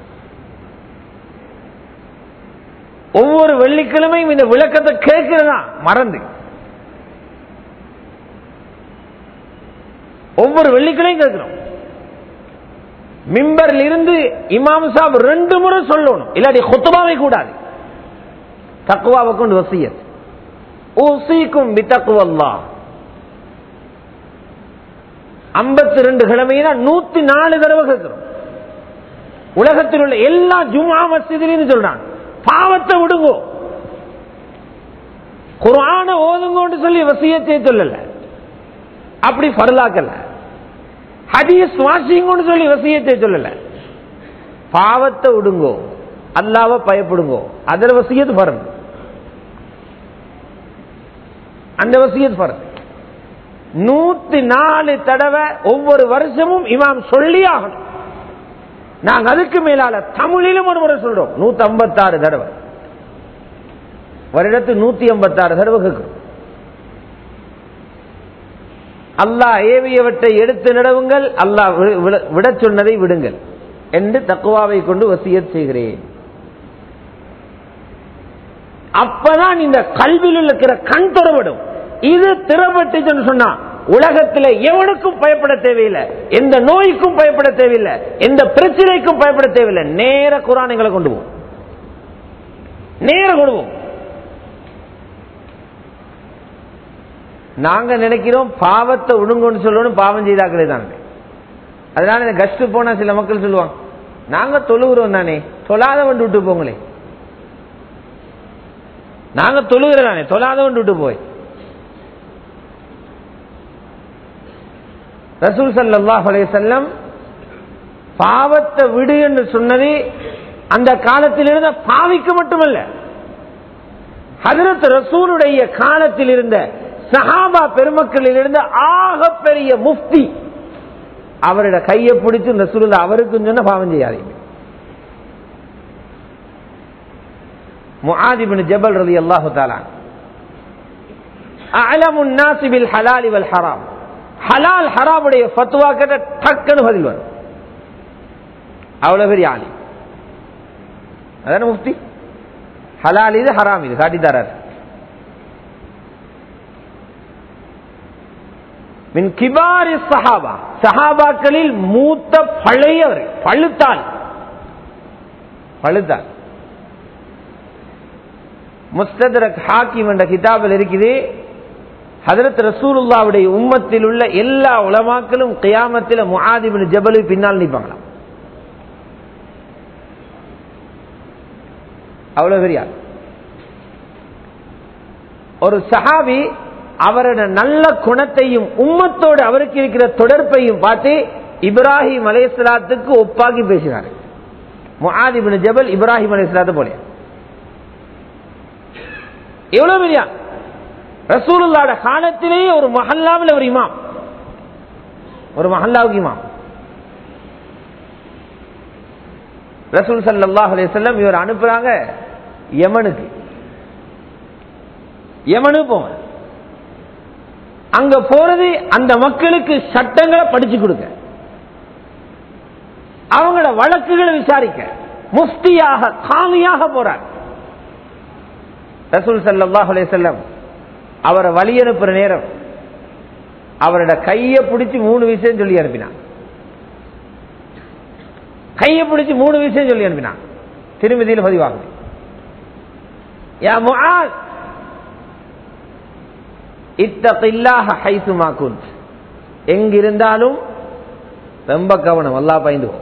Speaker 2: ஒவ்வொரு வெள்ளிக்கிழமையும் இந்த விளக்கத்தை கேட்கிறதா மறந்து ஒவ்வொரு வெள்ளிக்கிழையும் கேட்கிறோம் மிம்பரில் இருந்து இமாம் சாப் ரெண்டு முறை சொல்லணும் இல்லாட்டி கொத்துபாவை கூடாது தக்குவாவை கொண்டு வசியத் ஊசிக்கும் பித்தக்குவல்லா ஐம்பத்தி ரெண்டு கிழமையினா நூத்தி நாலு தடவை கேட்கிறோம் உலகத்தில் உள்ள எல்லா ஜுமா மசிதிலும் சொல்றாங்க பாவத்தை விடுங்கோ குரான ஓதுங்கோன்னு சொல்லி வசியத்தை சொல்லல அப்படி பரலாக்கல ஹதீஸ் வாசிங்கன்னு சொல்லி வசியத்தை சொல்லல பாவத்தை விடுங்கோ அல்லாவ பயப்படுங்கோ அதுல வசியத்து பரந்து அந்த வசியத்து பரந்து நூத்தி நாலு தடவை ஒவ்வொரு வருஷமும் இமாம் சொல்லி ஆகணும் நாங்க அதுக்கு மேலால தமிழிலும் ஒரு முறை சொல்றோம் நூத்தி ஐம்பத்தாறு தடவை வருடத்து நூத்தி ஐம்பத்தாறு தடவை கேட்கிறோம் அல்லாஹ் ஏவியவற்றை எடுத்து நடவுங்கள் அல்லாஹ் விட சொன்னதை விடுங்கள் என்று தக்குவாவை கொண்டு வசியத் செய்கிறேன் அப்பதான் இந்த கல்வியில் இருக்கிற கண் திறப்படும் இது திறப்பட்டுச்சுன்னு சொன்னா உலகத்தில் எவனுக்கும் பயப்பட தேவையில்லை எந்த நோய்க்கும் பயப்பட தேவையில்லை எந்த பிரச்சனைக்கும் பயப்பட தேவையில்லை நேர குரான் எங்களை கொண்டு போவோம் நேர கொண்டு போவோம் நாங்க நினைக்கிறோம் பாவத்தை ஒழுங்குன்னு சொல்லணும் பாவம் செய்தாக்களே தாங்க அதனால இந்த கஷ்டு போனா சில மக்கள் சொல்லுவாங்க நாங்க தொழுகிறோம் தானே தொழாத கொண்டு விட்டு போங்களே நாங்க தொழுகிறோம் தானே தொழாத கொண்டு விட்டு போய் ரசூல் சல்லாஹ் அலையம் பாவத்தை விடு என்று சொன்னது அந்த காலத்தில் இருந்த பாவிக்கு மட்டுமல்ல ஹதரத் ரசூலுடைய காலத்தில் இருந்த சஹாபா பெருமக்களில் இருந்த ஆக பெரிய முஃப்தி அவரோட கையை பிடிச்சு ரசூலுல்லா அவருக்கு சொன்ன பாவம் செய்யாதீங்க முஆதிபின் ஜபல் ரலி அல்லாஹு தாலா அலமுன் நாசிபில் ஹலாலி வல் ஹராம் ஹலால் ஹராமுடைய ஃபத்வா கேட்ட டக்குன்னு பதில் வரும் அவ்வளவு பெரிய ஆளி அதான முஃப்தி ஹலால் இது ஹராம் இது காட்டித்தாரார் மின் கிபாரி சஹாபா சஹாபாக்களில் மூத்த பழையவர் பழுத்தால் பழுத்தால் முஸ்தரக் ஹாக்கிம் என்ற கிதாபில் இருக்குது ஹதரத் ரசூலுல்லாவுடைய உம்மத்தில் உள்ள எல்லா உலமாக்களும் கியாமத்தில் முஆதிபின் ஜபலு பின்னால் நிற்பாங்களாம் அவ்வளவு பெரிய ஆள். ஒரு சஹாபி அவரோட நல்ல குணத்தையும் உம்மத்தோடு அவருக்கு இருக்கிற தொடர்பையும் பார்த்து இப்ராஹிம் அலையாத்துக்கு ஒப்பாக்கி பேசினார் முஆதிபின் ஜபல் இப்ராஹிம் அலையாத்து போல எவ்வளவு பெரிய ஆள். ரசூலுல்லாட காலத்திலேயே ஒரு மஹல்லாவில் ஒரு இமாம் ஒரு மஹல்லாவுக்கு இமாம் ரசூல் சல்லாஹ் அலையம் இவர் அனுப்புறாங்க யமனுக்கு யமனு போங்க அங்க போறது அந்த மக்களுக்கு சட்டங்களை படிச்சு கொடுக்க அவங்களோட வழக்குகளை விசாரிக்க முஃப்தியாக காமியாக போறார் ரசூல் சல்லாஹ் அலையம் அவரை வழி அனுப்புற நேரம் அவரோட கையை பிடிச்சு மூணு விஷயம் சொல்லி அனுப்பினான் கையை பிடிச்சு மூணு விஷயம் சொல்லி அனுப்பினான் திருமதியில் பதிவாகுது யா முஆத் இத்தகில்லாஹ ஹைசுமா குந்த் எங்கிருந்தாலும் ரொம்ப கவனம் அல்லா பயந்து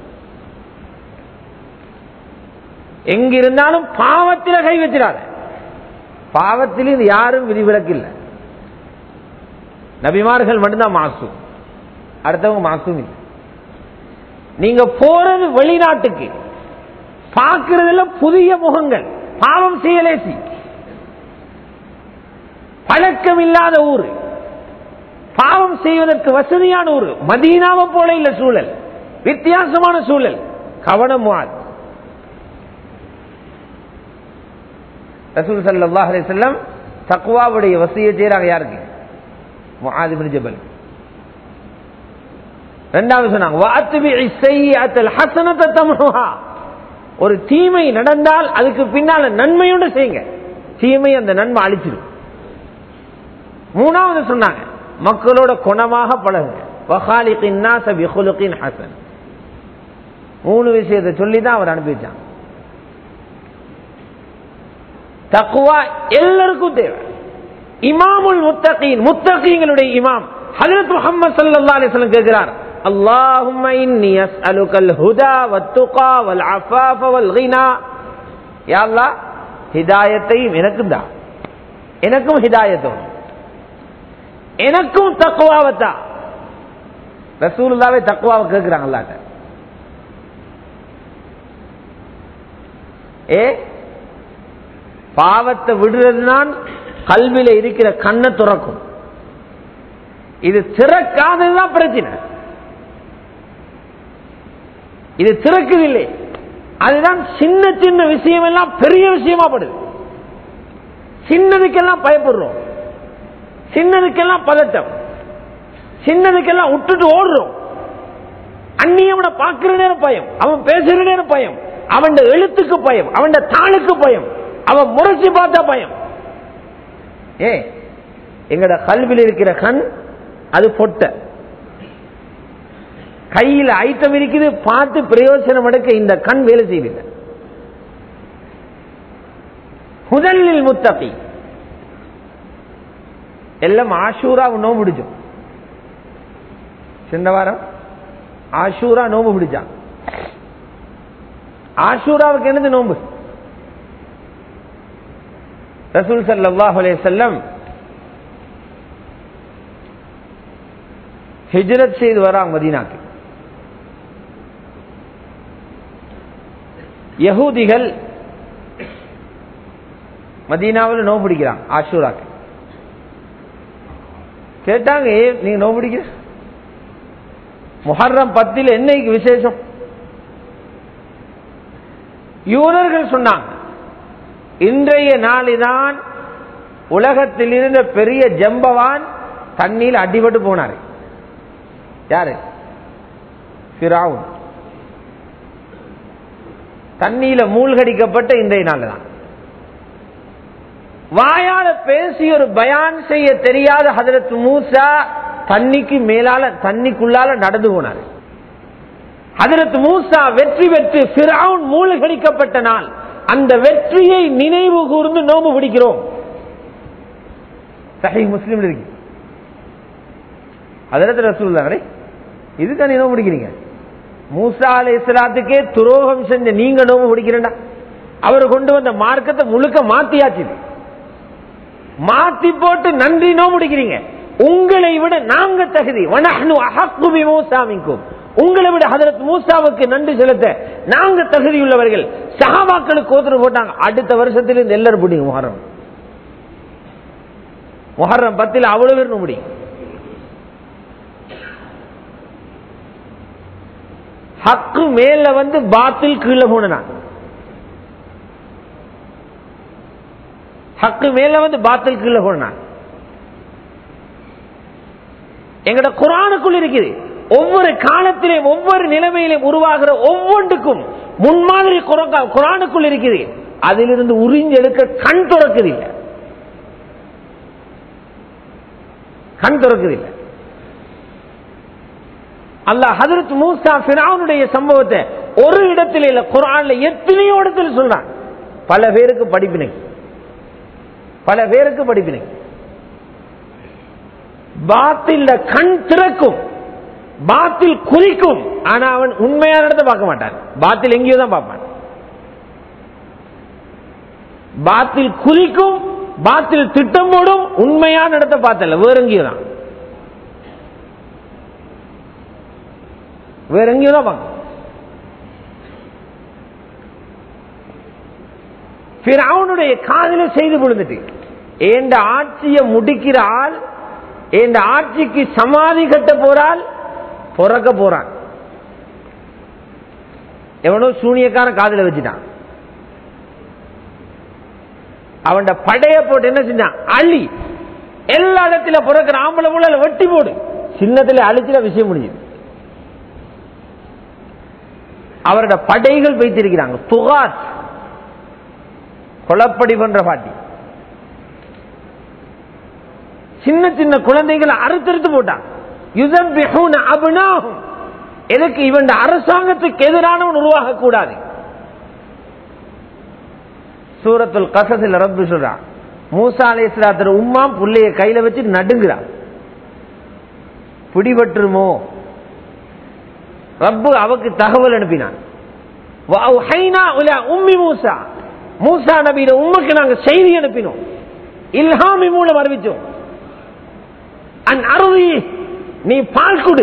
Speaker 2: எங்கிருந்தாலும் பாவத்தில கை வச்சிடாத பாவத்தில் இது யாரும் விதிவிலக்கு இல்லை நபிமார்கள் மட்டும்தான் மாசும் அடுத்தவங்க மாசும் இல்லை நீங்க போறது வெளிநாட்டுக்கு பார்க்கறதுல புதிய முகங்கள் பாவம் செய்யலேசி பழக்கம் இல்லாத ஊர் பாவம் செய்வதற்கு வசதியான ஊர் மதீனாவை போல இல்ல சூழல் வித்தியாசமான சூழல் கவனம் ரசூல் சல்லாஹ் அலிசல்லம் தக்குவாவுடைய வசிய செய்யறாங்க யாருக்கு முஆதிபின் ஜபல் ரெண்டாவது சொன்னாங்க ஒரு தீமை நடந்தால் அதுக்கு பின்னால நன்மையோட செய்யுங்க தீமை அந்த நன்மை அழிச்சிடும் மூணாவது சொன்னாங்க மக்களோட குணமாக பழகுங்க ஹசன் மூணு விஷயத்தை சொல்லி தான் அவர் அனுப்பி வச்சாங்க தக்குவா எல்லாருக்கும் தேவை இமாமுல் முத்தகீன் முத்தகீங்களுடைய இமாம் ஹஜரத் முகமது சல்லா அலிஸ்லம் கேட்கிறார் اللهم إني أسألك الهدى والتقى والعفاف والغنى يا الله ஹிதாயத்தையும் எனக்கும் தான் எனக்கும் ஹிதாயத்தும் எனக்கும் தக்குவாவத்தா ரசூலுல்லாவே தக்குவாவை கேட்கிறாங்க அல்லாட்ட ஏ பாவத்தை விடுறதுதான் கல்வியில இருக்கிற கண்ணை துறக்கும் இது திறக்காததுதான் பிரச்சனை இது திறக்குதில்லை அதுதான் சின்ன சின்ன விஷயம் எல்லாம் பெரிய விஷயமா படுது சின்னதுக்கெல்லாம் பயப்படுறோம் சின்னதுக்கெல்லாம் பதட்டம் சின்னதுக்கெல்லாம் விட்டுட்டு ஓடுறோம் அந்நியவனை பார்க்கிற நேரம் பயம் அவன் பேசுற நேரம் பயம் அவன் எழுத்துக்கு பயம் அவன் தாளுக்கு பயம் அவன் முறைச்சு பார்த்தா பயம் ஏ எங்கட கல்வியில் இருக்கிற கண் அது பொட்ட கையில் ஐட்டம் இருக்குது பார்த்து பிரயோஜனம் எடுக்க இந்த கண் வேலை செய்வதில்லை முதலில் முத்தகி எல்லாம் ஆஷூரா நோம்பு பிடிச்சோம் சின்ன வாரம் ஆஷூரா நோம்பு பிடிச்சான் ஆஷூராவுக்கு என்னது நோம்பு ரசூல் சல்லாஹ் செல்லம் ஹிஜ்ரத் செய்து வராங்க மதீனாக்கு யகூதிகள் மதீனாவில் நோவு பிடிக்கிறாங்க ஆஷூராக்கு கேட்டாங்க ஏ நீங்க நோவு பிடிக்கிற முஹர்ரம் பத்தில் என்னைக்கு விசேஷம் யூரர்கள் சொன்னாங்க இன்றைய நாளிதான் உலகத்தில் இருந்த பெரிய ஜம்பவான் தண்ணியில் அடிபட்டு போனாரு யாரு ஃபிரவுன் தண்ணியில மூழ்கடிக்கப்பட்ட இன்றைய நாள் தான் வாயால பேசி ஒரு பயான் செய்ய தெரியாத ஹதரத் மூசா தண்ணிக்கு மேலால தண்ணிக்குள்ளால நடந்து போனார் ஹதரத் மூசா வெற்றி பெற்று ஃபிரவுன் மூழ்கடிக்கப்பட்ட நாள் அந்த வெற்றியை நினைவு கூர்ந்து நோம்பு பிடிக்கிறோம் சஹி முஸ்லீம் இருக்கு ஹதரத் ரசூல்லாரே இதுக்கு நீ நோம்பு பிடிக்கிறீங்க மூசா அலை இஸ்லாத்துக்கே துரோகம் செஞ்ச நீங்க நோம்பு பிடிக்கிறேன்டா அவர் கொண்டு வந்த மார்க்கத்தை முழுக்க மாத்தியாச்சு மாத்தி போட்டு நன்றி நோம்பு பிடிக்கிறீங்க உங்களை விட நாங்க தகுதி வனஹ்னு அஹக்கு பிமூசாமிக்கும் உங்களை விட ஹதரத் மூசாவுக்கு நன்றி செலுத்த நாங்க தகுதி உள்ளவர்கள் சஹாபாக்களுக்கு ஓத்துரு போட்டாங்க அடுத்த வருஷத்திலிருந்து எல்லாரும் பிடிங்க முஹர்ரம் முஹர்ரம் பத்தில் அவ்வளவு பேர் முடியும் ஹக்கு மேல வந்து பாத்தில் கீழே போனா ஹக்கு மேல வந்து பாத்தில் கீழே போனா எங்கட குரானுக்குள் இருக்குது ஒவ்வொரு காலத்திலும் ஒவ்வொரு நிலைமையிலும் உருவாகிற ஒவ்வொன்றுக்கும் முன்மாதிரி குரானுக்குள் இருக்குது அதிலிருந்து உறிஞ்சு எடுக்க கண் துறக்குது இல்லை கண் துறக்குது இல்லை அல்லாஹ் ஹதரத் மூசா பிராவுனுடைய சம்பவத்தை ஒரு இடத்துல இல்ல குரான்ல எத்தனையோ இடத்துல சொல்றான் பல பேருக்கு படிப்பினை பல பேருக்கு படிப்பினை பாத்தில் கண் திறக்கும் பாத்தில் குறிக்கும் ஆனா அவன் உண்மையான இடத்தை பார்க்க மாட்டான் பாத்தில் எங்கேயோ தான் பார்ப்பான் பாத்தில் குறிக்கும் பாத்தில் திட்டம் போடும் உண்மையான இடத்தை பார்த்தல வேற எங்கேயோ தான் வேற எங்கேயோ தான் பார்க்க அவனுடைய காதல செய்து விழுந்துட்டு ஏண்ட ஆட்சியை முடிக்கிற ஆள் இந்த ஆட்சிக்கு சமாதி கட்ட போறால் பிறக்க போறான் எவனோ சூனியக்கார காதல வச்சுட்டான் அவன் படைய போட்டு என்ன செஞ்சான் அள்ளி எல்லா இடத்துல பிறக்கிற ஆம்பளை போல வெட்டி போடு சின்னத்துல அழிச்சுல விஷயம் முடிஞ்சது அவரோட படைகள் வைத்திருக்கிறாங்க துகாத் கொலப்படி பண்ற பாட்டி சின்ன சின்ன குழந்தைகளை அறுத்தறுத்து போட்டான் எதுக்கு இவன் அரசாங்கத்துக்கு எதிரானவன் உருவாக கூடாது சூரத்துல் கசத்தில் ரப்பு சொல்றான் மூசா அலேஸ்லாத்திர உம்மா புள்ளைய கையில வச்சு நடுங்கிறான் பிடிபட்டுருமோ ரப்பு அவக்கு தகவல் அனுப்பினான் உம்மி மூசா மூசா நபியில உண்மைக்கு நாங்க செய்தி அனுப்பினோம் இல்ஹாமி மூலம் அறிவிச்சோம் அன் அருவி நீ பால் கொடு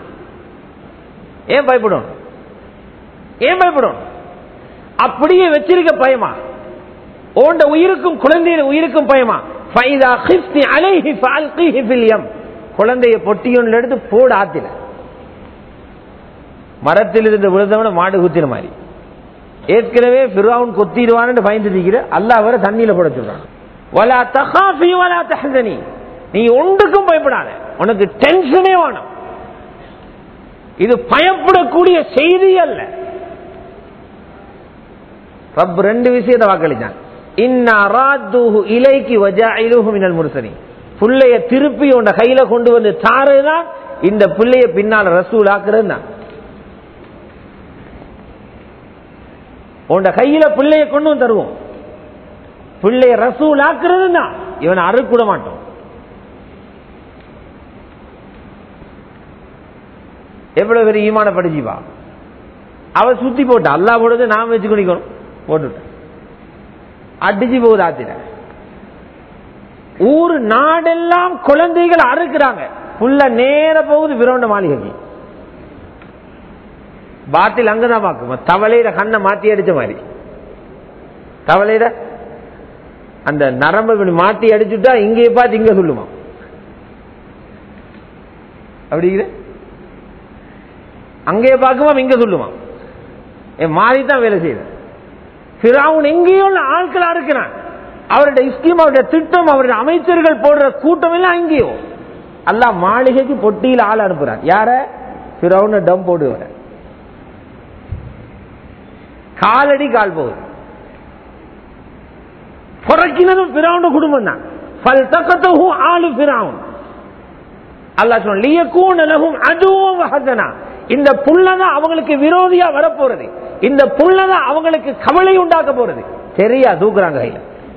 Speaker 2: ஏன் பயப்படும் ஏன் பயப்படும் அப்படியே வச்சிருக்க பயமா ஓண்ட உயிருக்கும் குழந்தைய உயிருக்கும் பயமா ஃபைதா கிஃப்தி அலைஹி ஃபல்கிஹி ஃபில் யம் குழந்தைய பொட்டியொன்ல எடுத்து போடு ஆத்தில மரத்தில் இருந்து விழுந்தவன மாடு குத்தின மாதிரி ஏற்கனவே பிராவுன் கொத்திடுவான்னு பயந்து நிற்கிற அல்லாஹ் வர தண்ணியில போட சொல்றான் வலா தகாஃபி வலா தஹ்சனி நீ ஒன்றுக்கும் பயப்படாத உனக்கு டென்ஷனே வேணும் இது பயப்படக்கூடிய செய்தி அல்ல ரப் ரெண்டு விஷயத்தை வாக்களிச்சான் இலைக்கு மினல் முரசனி புள்ளைய திருப்பி உன்ன கையில கொண்டு வந்து தாருதான் இந்த பிள்ளைய பின்னால் ரசூல் ஆக்குறது தான் உன் கையில பிள்ளைய கொண்டு வந்து தருவோம் பிள்ளைய ரசூல் ஆக்குறது தான் இவன் அறுக்கூட மாட்டோம் எவ்வளவு பெரிய ஈமான படிச்சுப்பா அவ சுத்தி போட்டா அல்லா போடுறது நாம் வச்சு குடிக்கணும் போட்டுட்டேன் அடிச்சு போகுது ஆத்திர ஊர் நாடெல்லாம் குழந்தைகள் அறுக்கிறாங்க புள்ள நேர போகுது விரோண்ட மாளிகைக்கு பாத்தில் அங்கதான் பார்க்கும் தவளையில கண்ணை மாத்தி அடிச்ச மாதிரி தவளையில அந்த நரம்பு இப்படி மாத்தி அடிச்சுட்டா இங்கே பார்த்து இங்க சொல்லுமா அப்படிங்கிற அங்கே பார்க்குமா இங்க சொல்லுமா என் மாறி தான் வேலை செய்யுது பிராவுன் எங்கேயோ உள்ள ஆட்களா இருக்கிறான் அவருடைய ஸ்கீம் அவருடைய திட்டம் அவருடைய அமைச்சர்கள் போடுற கூட்டம் எல்லாம் அங்கேயோ அல்ல மாளிகைக்கு பொட்டியில் ஆள் அனுப்புறான் யார பிறவுன டம் போடுவார காலடி கால் போகுது புறக்கினதும் பிறவுண்ட குடும்பம் தான் பல் தக்கத்தகும் ஆளு பிராவுன் அல்லா சொன்ன அதுவும் வகதனா இந்த புள்ளதான் அவங்களுக்கு விரோதியா வரப்போறது இந்த புள்ளதான் அவங்களுக்கு கவலை உண்டாக்க போறது சரியா தூக்குறாங்க கையில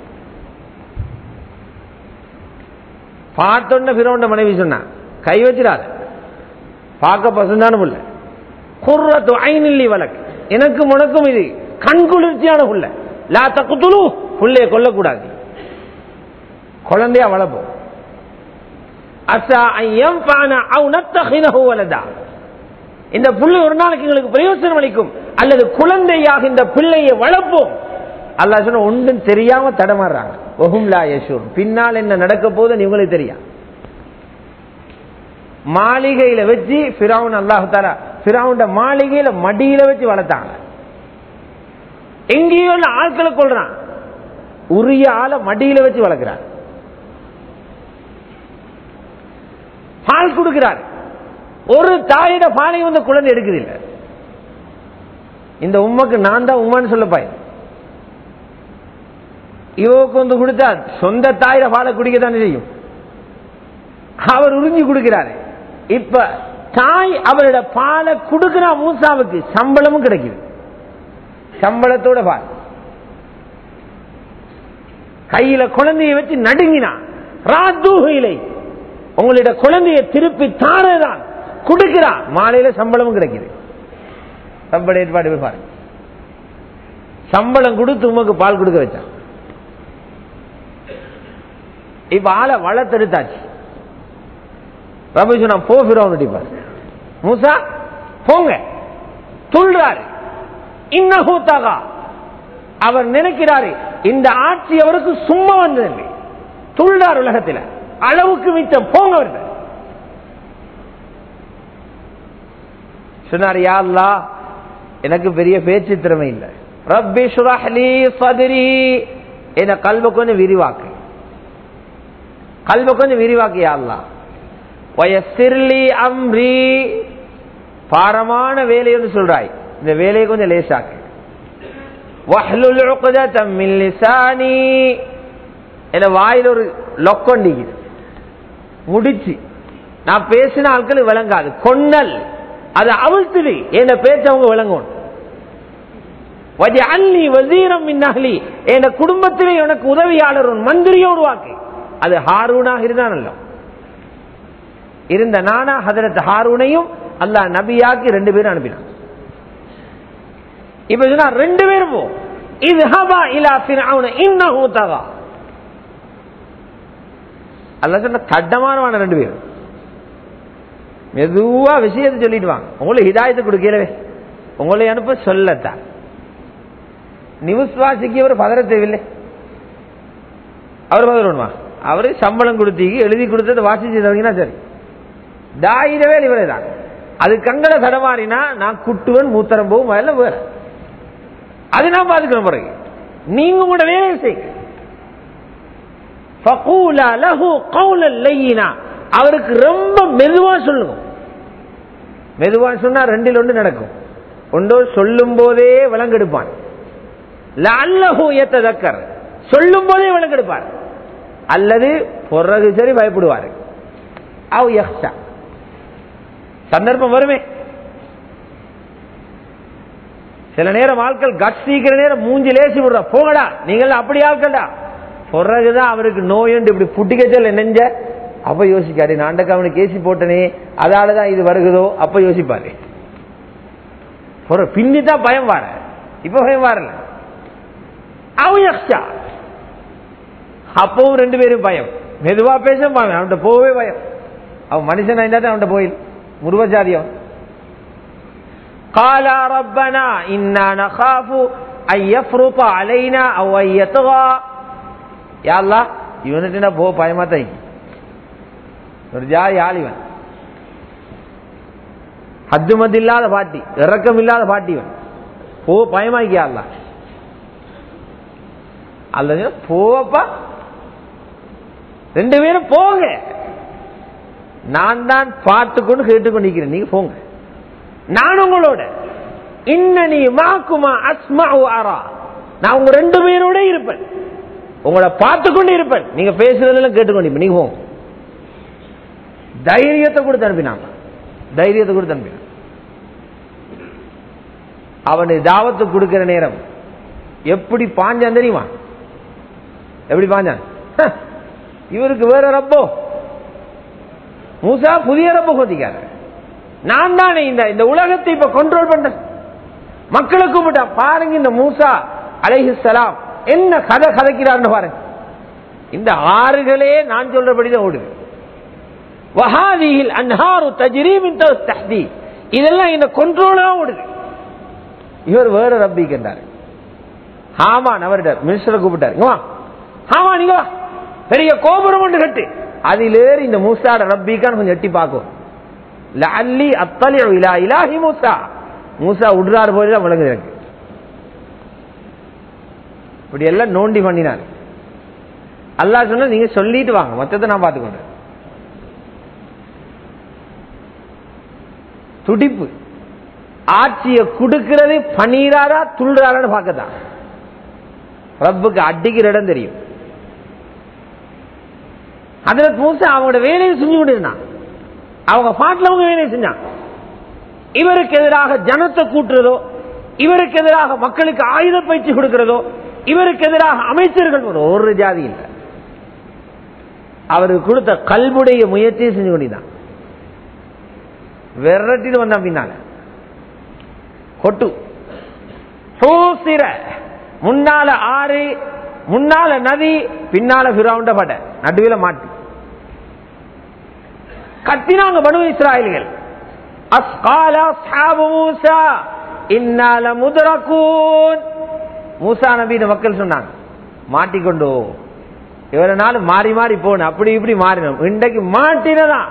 Speaker 2: பார்த்தோன்ன பிறோண்ட மனைவி சொன்னா கை வச்சிடாத பார்க்க பசந்தான புள்ள குர்ரத்து ஐநில்லி வழக்கு எனக்கும் உனக்கும் இது கண்குளிர்ச்சியான புள்ள லா தக்குத்துலு புள்ளைய கொல்லக்கூடாது குழந்தையா வளர்ப்போம் அசா ஐயம் பான அவு நத்தகினஹு வலதா இந்த பிள்ளை ஒரு நாளைக்கு எங்களுக்கு பிரயோசனம் அளிக்கும் அல்லது குழந்தையாக இந்த பிள்ளையை வளர்ப்போம் அல்லா சொன்ன ஒன்றும் தெரியாம தடமாறுறாங்க ஒஹும்லா யசூர் பின்னால் என்ன நடக்க போகுதுன்னு இவங்களுக்கு தெரியா மாளிகையில வச்சு பிராவுன் அல்லாஹு தாலா பிராவுண்ட மாளிகையில மடியில வச்சு வளர்த்தாங்க எங்கேயோ உள்ள ஆட்களை கொள்றான் உரிய ஆளை மடியில வச்சு வளர்க்கிறார் பால் கொடுக்கிறார் ஒரு தாயிட பாலை வந்து குழந்தை எடுக்குது இல்ல இந்த உண்மைக்கு நான் தான் உண்மைன்னு சொல்லப்பாய் இவக்கு வந்து கொடுத்தா சொந்த தாயிட பாலை குடிக்கத்தானே செய்யும் அவர் உறிஞ்சி கொடுக்கிறாரு இப்ப தாய் அவரோட பாலை கொடுக்கிறா மூசாவுக்கு சம்பளமும் கிடைக்குது சம்பளத்தோட பால் கையில குழந்தைய வச்சு நடுங்கினான் ராத்தூகிலை உங்களோட குழந்தைய திருப்பி தாரதான் கொடுக்கிறான் மாலையில சம்பளமும் கிடைக்குது சம்பள ஏற்பாடு போய் பாருங்க சம்பளம் கொடுத்து உமக்கு பால் கொடுக்க வச்சான் இப்ப ஆளை வளர்த்தெடுத்தாச்சு ரபி சொன்னா போ ஃபிரௌன் மூசா போங்க துள்றாரு இன்னஹூத்தாகா அவர் நினைக்கிறாரு இந்த ஆட்சி அவருக்கு சும்மா வந்ததில்லை துள்ளார் உலகத்தில் அளவுக்கு மிச்சம் போங்க அவர்கள் சொன்னார் யா அல்லாஹ் எனக்கு பெரிய பேச்சு திறமை இல்லை ரப்பி சுரஹ்லி சதுரி என கல்வ கொஞ்சம் விரிவாக்கு கல்வ கொஞ்சம் விரிவாக்கு யா அல்லாஹ் வயசிர்லி அம்ரி பாரமான வேலைன்னு சொல்றாய் இந்த வேலையை கொஞ்சம் லேசாக்கு வஹ்லுல் உக்ததம் மின் லிசானி என வாயில் ஒரு லொக்கொண்டிக்குது முடிச்சு நான் பேசின ஆட்கள் விளங்காது கொன்னல் அது அவிழ்த்துடு என்ன பேச்ச அவங்க விளங்கும் அள்ளி வசீரம் மின்னகலி என் குடும்பத்திலே எனக்கு உதவியாளர் ஒரு மந்திரியை உருவாக்கு அது ஹாரூனாக இருந்தான் இருந்த நானா ஹதரத் ஹாரூனையும் அல்லாஹ் நபியாக்கி ரெண்டு பேரும் அனுப்பினான் இப்ப சொன்னா ரெண்டு பேரும் போ இது ஹபா இலா ஃபிரௌன இன்னஹு தகா அல்ல சொன்ன தட்டமானவான ரெண்டு பேரும் மெதுவா விஷயத்தை சொல்லிட்டு வாங்க உங்களுக்கு ஹிதாயத்தை கொடுக்கலவே உங்களை அனுப்ப சொல்லத்தான் நியூஸ் வாசிக்கவர் பதற தேவையில்லை அவர் பதறணுமா அவரு சம்பளம் கொடுத்தீங்க எழுதி கொடுத்தது வாசிச்சு தவங்கன்னா சரி தாயிரவே இவரே தான் அது கங்கட தடமாறினா நான் குட்டுவன் மூத்தரம் போகும் அதெல்லாம் வேற அது நான் பாத்துக்கணும் பிறகு நீங்க உங்களோட வேலையை செய்யுங்க ஃபகூலா லஹு கௌலன் லையினா அவருக்கு ரொம்ப மெதுவா சொல்லுங்க மெதுவா சொன்னா ரெண்டில் ஒன்று நடக்கும் ஒன்றோ சொல்லும் போதே விலங்கெடுப்பான் லல்லஹு எத்ததக்கர் சொல்லும் போதே விலங்கெடுப்பார் அல்லது பிறகு சரி பயப்படுவார் அவ் யக்ஷா சந்தர்ப்பம் வருமே சில நேரம் ஆட்கள் கட் சீக்கிர நேரம் மூஞ்சி லேசி விடுற போங்கடா நீங்கள் அப்படி ஆட்கள்டா பிறகுதான் அவருக்கு நோயுண்டு இப்படி புட்டிக்கச்சல் நெஞ்ச அப்ப யோசிக்காரு நான் அவனுக்கு ஏசி போட்டனே அதாலதான் இது வருகுதோ அப்ப யோசிப்பாரு பின்னிதான் பயம் வார இப்ப பயம் வரல அவயக்ஷா அப்பவும் ரெண்டு பேரும் பயம் மெதுவா பேச அவன்கிட்ட போகவே பயம் அவன் மனுஷன் இருந்தா அவன்கிட்ட போயில் முருவஜாதி அவன் قال ربنا إنا نخاف أن يفرط علينا أو أن يطغى يا الله இவனுக்கு போ பயமா தான் ஒரு ஜாதி ஆளிவன் ஹத்துமது இல்லாத பாட்டி இறக்கம் இல்லாத பாட்டி இவன் போ பயமாக்கியா அல்ல அல்லது போவப்பா ரெண்டு பேரும் போங்க நான் தான் பார்த்துக்கொண்டு கேட்டுக்கொண்டிருக்கிறேன் நீங்க போங்க நான் உங்களோட இன்னனி மாக்குமா அஸ்மா ஆரா நான் உங்க ரெண்டு பேரோட இருப்பேன் உங்களை பார்த்து கொண்டு இருப்பேன் நீங்க பேசுறதெல்லாம் கேட்டுக்கொண்டு நீங்க போங்க தைரியத்தை கொடுத்து அனுப்பினாங்க தைரியத்தை கொடுத்து அனுப்பினான் அவனு தாவத்து கொடுக்கிற நேரம் எப்படி பாஞ்சான் தெரியுமா எப்படி பாஞ்சான் இவருக்கு வேற ரப்போ மூசா புதிய ரப்போ கொதிக்காரு நான் தானே இந்த இந்த உலகத்தை இப்ப கண்ட்ரோல் பண்ற மக்களை கூப்பிட்டா பாருங்க இந்த மூசா அலைஹிஸ்ஸலாம் என்ன கதை கதைக்கிறார்னு பாருங்க இந்த ஆறுகளே நான் சொல்றபடிதான் ஓடுது வஹாதியில் அன்ஹாரு தஜ்ரீமின் தஹ்தி இதெல்லாம் இந்த கண்ட்ரோலா ஓடுது இவர் வேற ரப்பிக்கின்றார் ஹாமான் அவர்கிட்ட மினிஸ்டரை கூப்பிட்டாரு இங்க வா ஹாமா நீங்க வா பெரிய கோபுரம் ஒன்று கட்டு அதிலேறு இந்த மூசாட ரப்பிக்கான்னு கொஞ்சம் எட்டி பார்க்கும் லல்லி அத்தலி இலா இலாஹி மூசா மூசா விடுறாரு போய் தான் விளங்குது எனக்கு இப்படி எல்லாம் நோண்டி பண்ணினார் அல்லாஹ் சொன்னா நீங்க சொல்லிட்டு வாங்க மொத்தத்தை நான் பார்த்துக்கொண்டேன் துடிப்பு ஆட்சியை கொடுக்கிறது பனீராரா துள்றாரான்னு பார்க்கத்தான் ரப்புக்கு அடிக்கிற இடம் தெரியும் அதுல மூசா அவங்களோட வேலையை செஞ்சு கொண்டிருந்தான் அவங்க பாட்டில் அவங்க வேலையை செஞ்சான் இவருக்கு எதிராக ஜனத்தை கூட்டுறதோ இவருக்கு எதிராக மக்களுக்கு ஆயுத பயிற்சி கொடுக்கிறதோ இவருக்கு எதிராக அமைச்சர்கள் ஒரு ஜாதி இல்லை அவருக்கு கொடுத்த கல்புடைய முயற்சியை செஞ்சு கொண்டிருந்தான் விரட்டிட்டு வந்தான் பின்னால கொட்டு சூசிர முன்னால ஆறு முன்னால நதி பின்னால பிறவுண்ட பட நடுவில் மாட்டு கத்தினாங்க பனு இஸ்ராயல்கள் அஸ்கால அஸ்ஹாபு மூசா இன்னால முதரக்கூன் மூசா நபின்னு மக்கள் சொன்னாங்க மாட்டிக்கொண்டோ இவ்வளவு நாள் மாறி மாறி போன அப்படி இப்படி மாறினோம் இன்றைக்கு மாட்டினதான்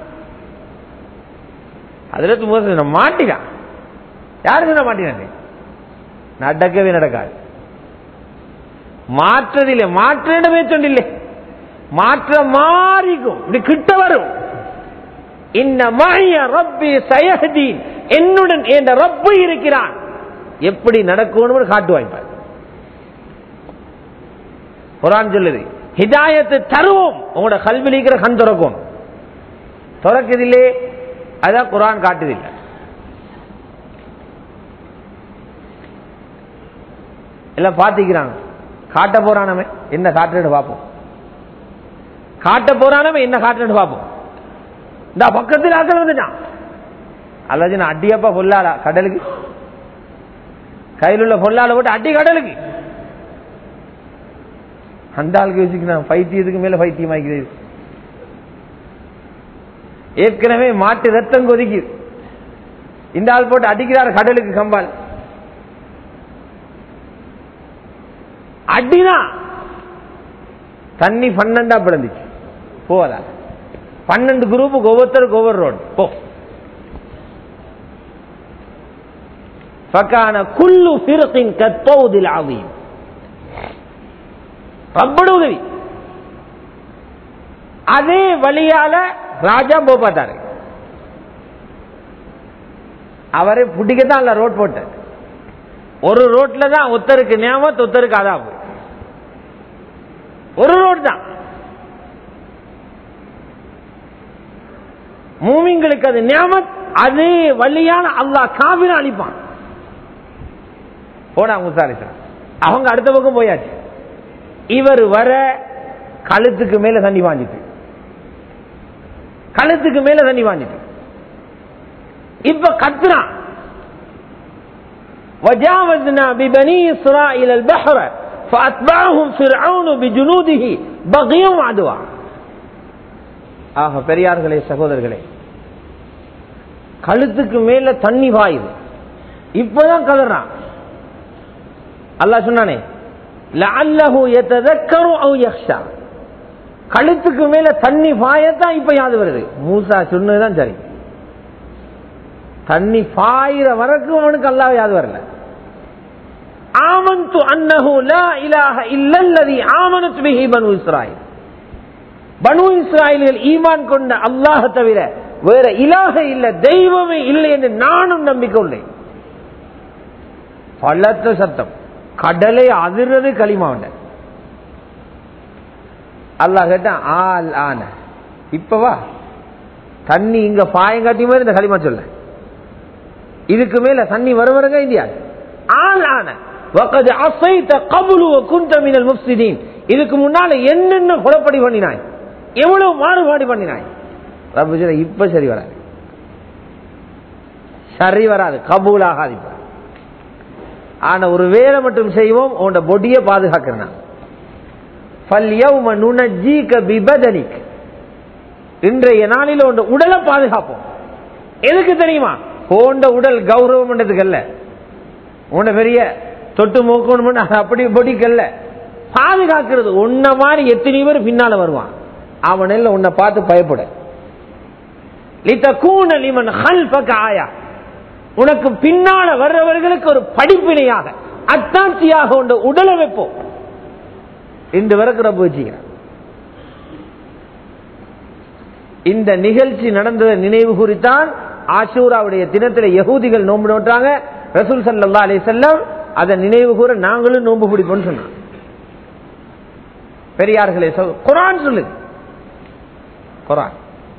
Speaker 2: அதுல மூசா மாட்டினான் யாரு சொன்ன மாட்டினாங்க நடக்கவே நடக்காது மாற்றதில்லை மாற்றிடமே சொன்னில்லை மாற்ற மாறிக்கும் இப்படி கிட்ட வரும் இந்த மாய ரப்பி சயஹதீன் என்னுடன் என்ற ரப்பு இருக்கிறான் எப்படி நடக்கணும்னு காட்டு வாய்ப்பார் குரான் சொல்லுது ஹிதாயத்தை தருவோம் உங்களோட கல்வி இருக்கிற கண் திறக்கும் திறக்குதில்லே அதான் குரான் காட்டுதில்லை எல்லாம் பாத்திக்கிறாங்க காட்ட போறானமே என்ன காட்டுன்னு பார்ப்போம் காட்ட போறானமே என்ன காட்டுன்னு பார்ப்போம் இந்த பக்கத்தில் ஆக்கள் வந்துட்டான் அல்லது நான் அடியப்பா பொல்லாளா கடலுக்கு கையில் உள்ள பொல்லால போட்டு அடி கடலுக்கு அந்த ஆளுக்கு வச்சுக்கலாம் பைத்தியத்துக்கு மேல பைத்தியம் ஆகிக்கிறது ஏற்கனவே மாட்டு ரத்தம் கொதிக்குது இந்த ஆள் போட்டு அடிக்கிறார் கடலுக்கு கம்பால் அடினா தண்ணி பன்னெண்டா பிளந்துச்சு போவதா பன்னெண்டு குரூப்புக்கு ஒவ்வொருத்தருக்கு ஒவ்வொரு ரோடு போ فكان كل فرق كالطود العظيم ரப்பட உதவி அதே வழியால ராஜா போ பார்த்தாரு அவரை பிடிக்கத்தான் இல்ல ரோட் போட்ட ஒரு ரோட்ல தான் ஒத்தருக்கு நியமத் ஒத்தருக்கு அதாபு ஒரு ரோட் தான் மூமிங்களுக்கு அது நியமத் அதே வழியான அல்லாஹ் காவிர அளிப்பான் போனா முசாரிசா அவங்க அடுத்த பக்கம் போயாச்சு இவர் வர கழுத்துக்கு மேல தண்ணி வாங்கிட்டு கழுத்துக்கு மேல தண்ணி வாங்கிட்டு இப்ப கத்துறான் وجاوزنا ببني إسرائيل البحر فأتبعهم فرعون بجنوده بغيا وعدوا ஆக பெரியார்களே சகோதரர்களே கழுத்துக்கு மேல தண்ணி பாயுது இப்பதான் கதறான் அல்லாஹ் சொன்னானே லஅல்லஹு யததக்கரு அவ் யக்ஷா கழுத்துக்கு மேல தண்ணி பாயத்தான் இப்ப யாது வருது மூசா சொன்னதுதான் சரி தண்ணி பாயிற வரைக்கும் அவனுக்கு அல்லாஹ் யாது வரல ஆமந்து அன்னஹு லா இலாஹ இல்லல்லதி ஆமனத் பிஹி பனு இஸ்ராயில் பனு இஸ்ராயல்கள் ஈமான் கொண்ட அல்லாஹ் தவிர வேற இலாக இல்ல தெய்வமே இல்லை என்று நானும் நம்பிக்கை உள்ளேன் பள்ளத்த சத்தம் கடலை அதிர்றது களிமாவண்ட அல்லாஹ் கேட்டான் ஆல் ஆன இப்பவா தண்ணி இங்க பாயங்காட்டி மாதிரி இந்த களிமா சொல்ல இதுக்கு மேல தண்ணி வர வருங்க இந்தியா ஆள் ஆன وَقَدْ عَصَيْتَ قَبْلُ وَكُنْتَ مِنَ الْمُفْسِدِينَ இதுக்கு முன்னால என்னென்ன குழப்படி பண்ணினாய் எவ்வளவு மாறுபாடு பண்ணினாய் ரப்பு சொல்ல, இப்ப சரி வராது சரி வராது கபூல் ஆகாது இப்ப ஆனா ஒரு வேலை மட்டும் செய்வோம் உன்னோட பொடியை பாதுகாக்கிறேன் فَالْيَوْمَ نُنَجِّيكَ بِبَدَنِكَ இன்றைய நாளில் உன் உடலை பாதுகாப்போம் எதுக்கு தெரியுமா போன்ற உடல் கௌரவம் பண்றதுக்கு அல்ல உன்னை பெரிய தொட்டு மூக்கணும் அப்படி பொடிக்கல்ல பாதுகாக்கிறது உன்ன மாதிரி எத்தனை பேர் பின்னால வருவான் அவன் எல்லாம் உன்னை பார்த்து பயப்பட லித்தகூன லிமன் ஹல்ஃபக ஆயா உனக்கு பின்னால வர்றவர்களுக்கு ஒரு படிப்பினையாக அத்தாட்சியாக உண்ட உடலை வைப்போம் இன்று வரைக்கும் ரப்பு வச்சுக்கிறான் இந்த நிகழ்ச்சி நடந்ததை நினைவு கூறித்தான் ஆஷூராவுடைய தினத்தில் யகூதிகள் நோன்பு நோட்டாங்க ரசூல் சல்லா அலி செல்லம் அதை நினைவு கூற நாங்களும் நோன்பு பிடிப்போம்னு சொன்னாங்க பெரியார்களே சொல் குரான் சொல்லுது குரான்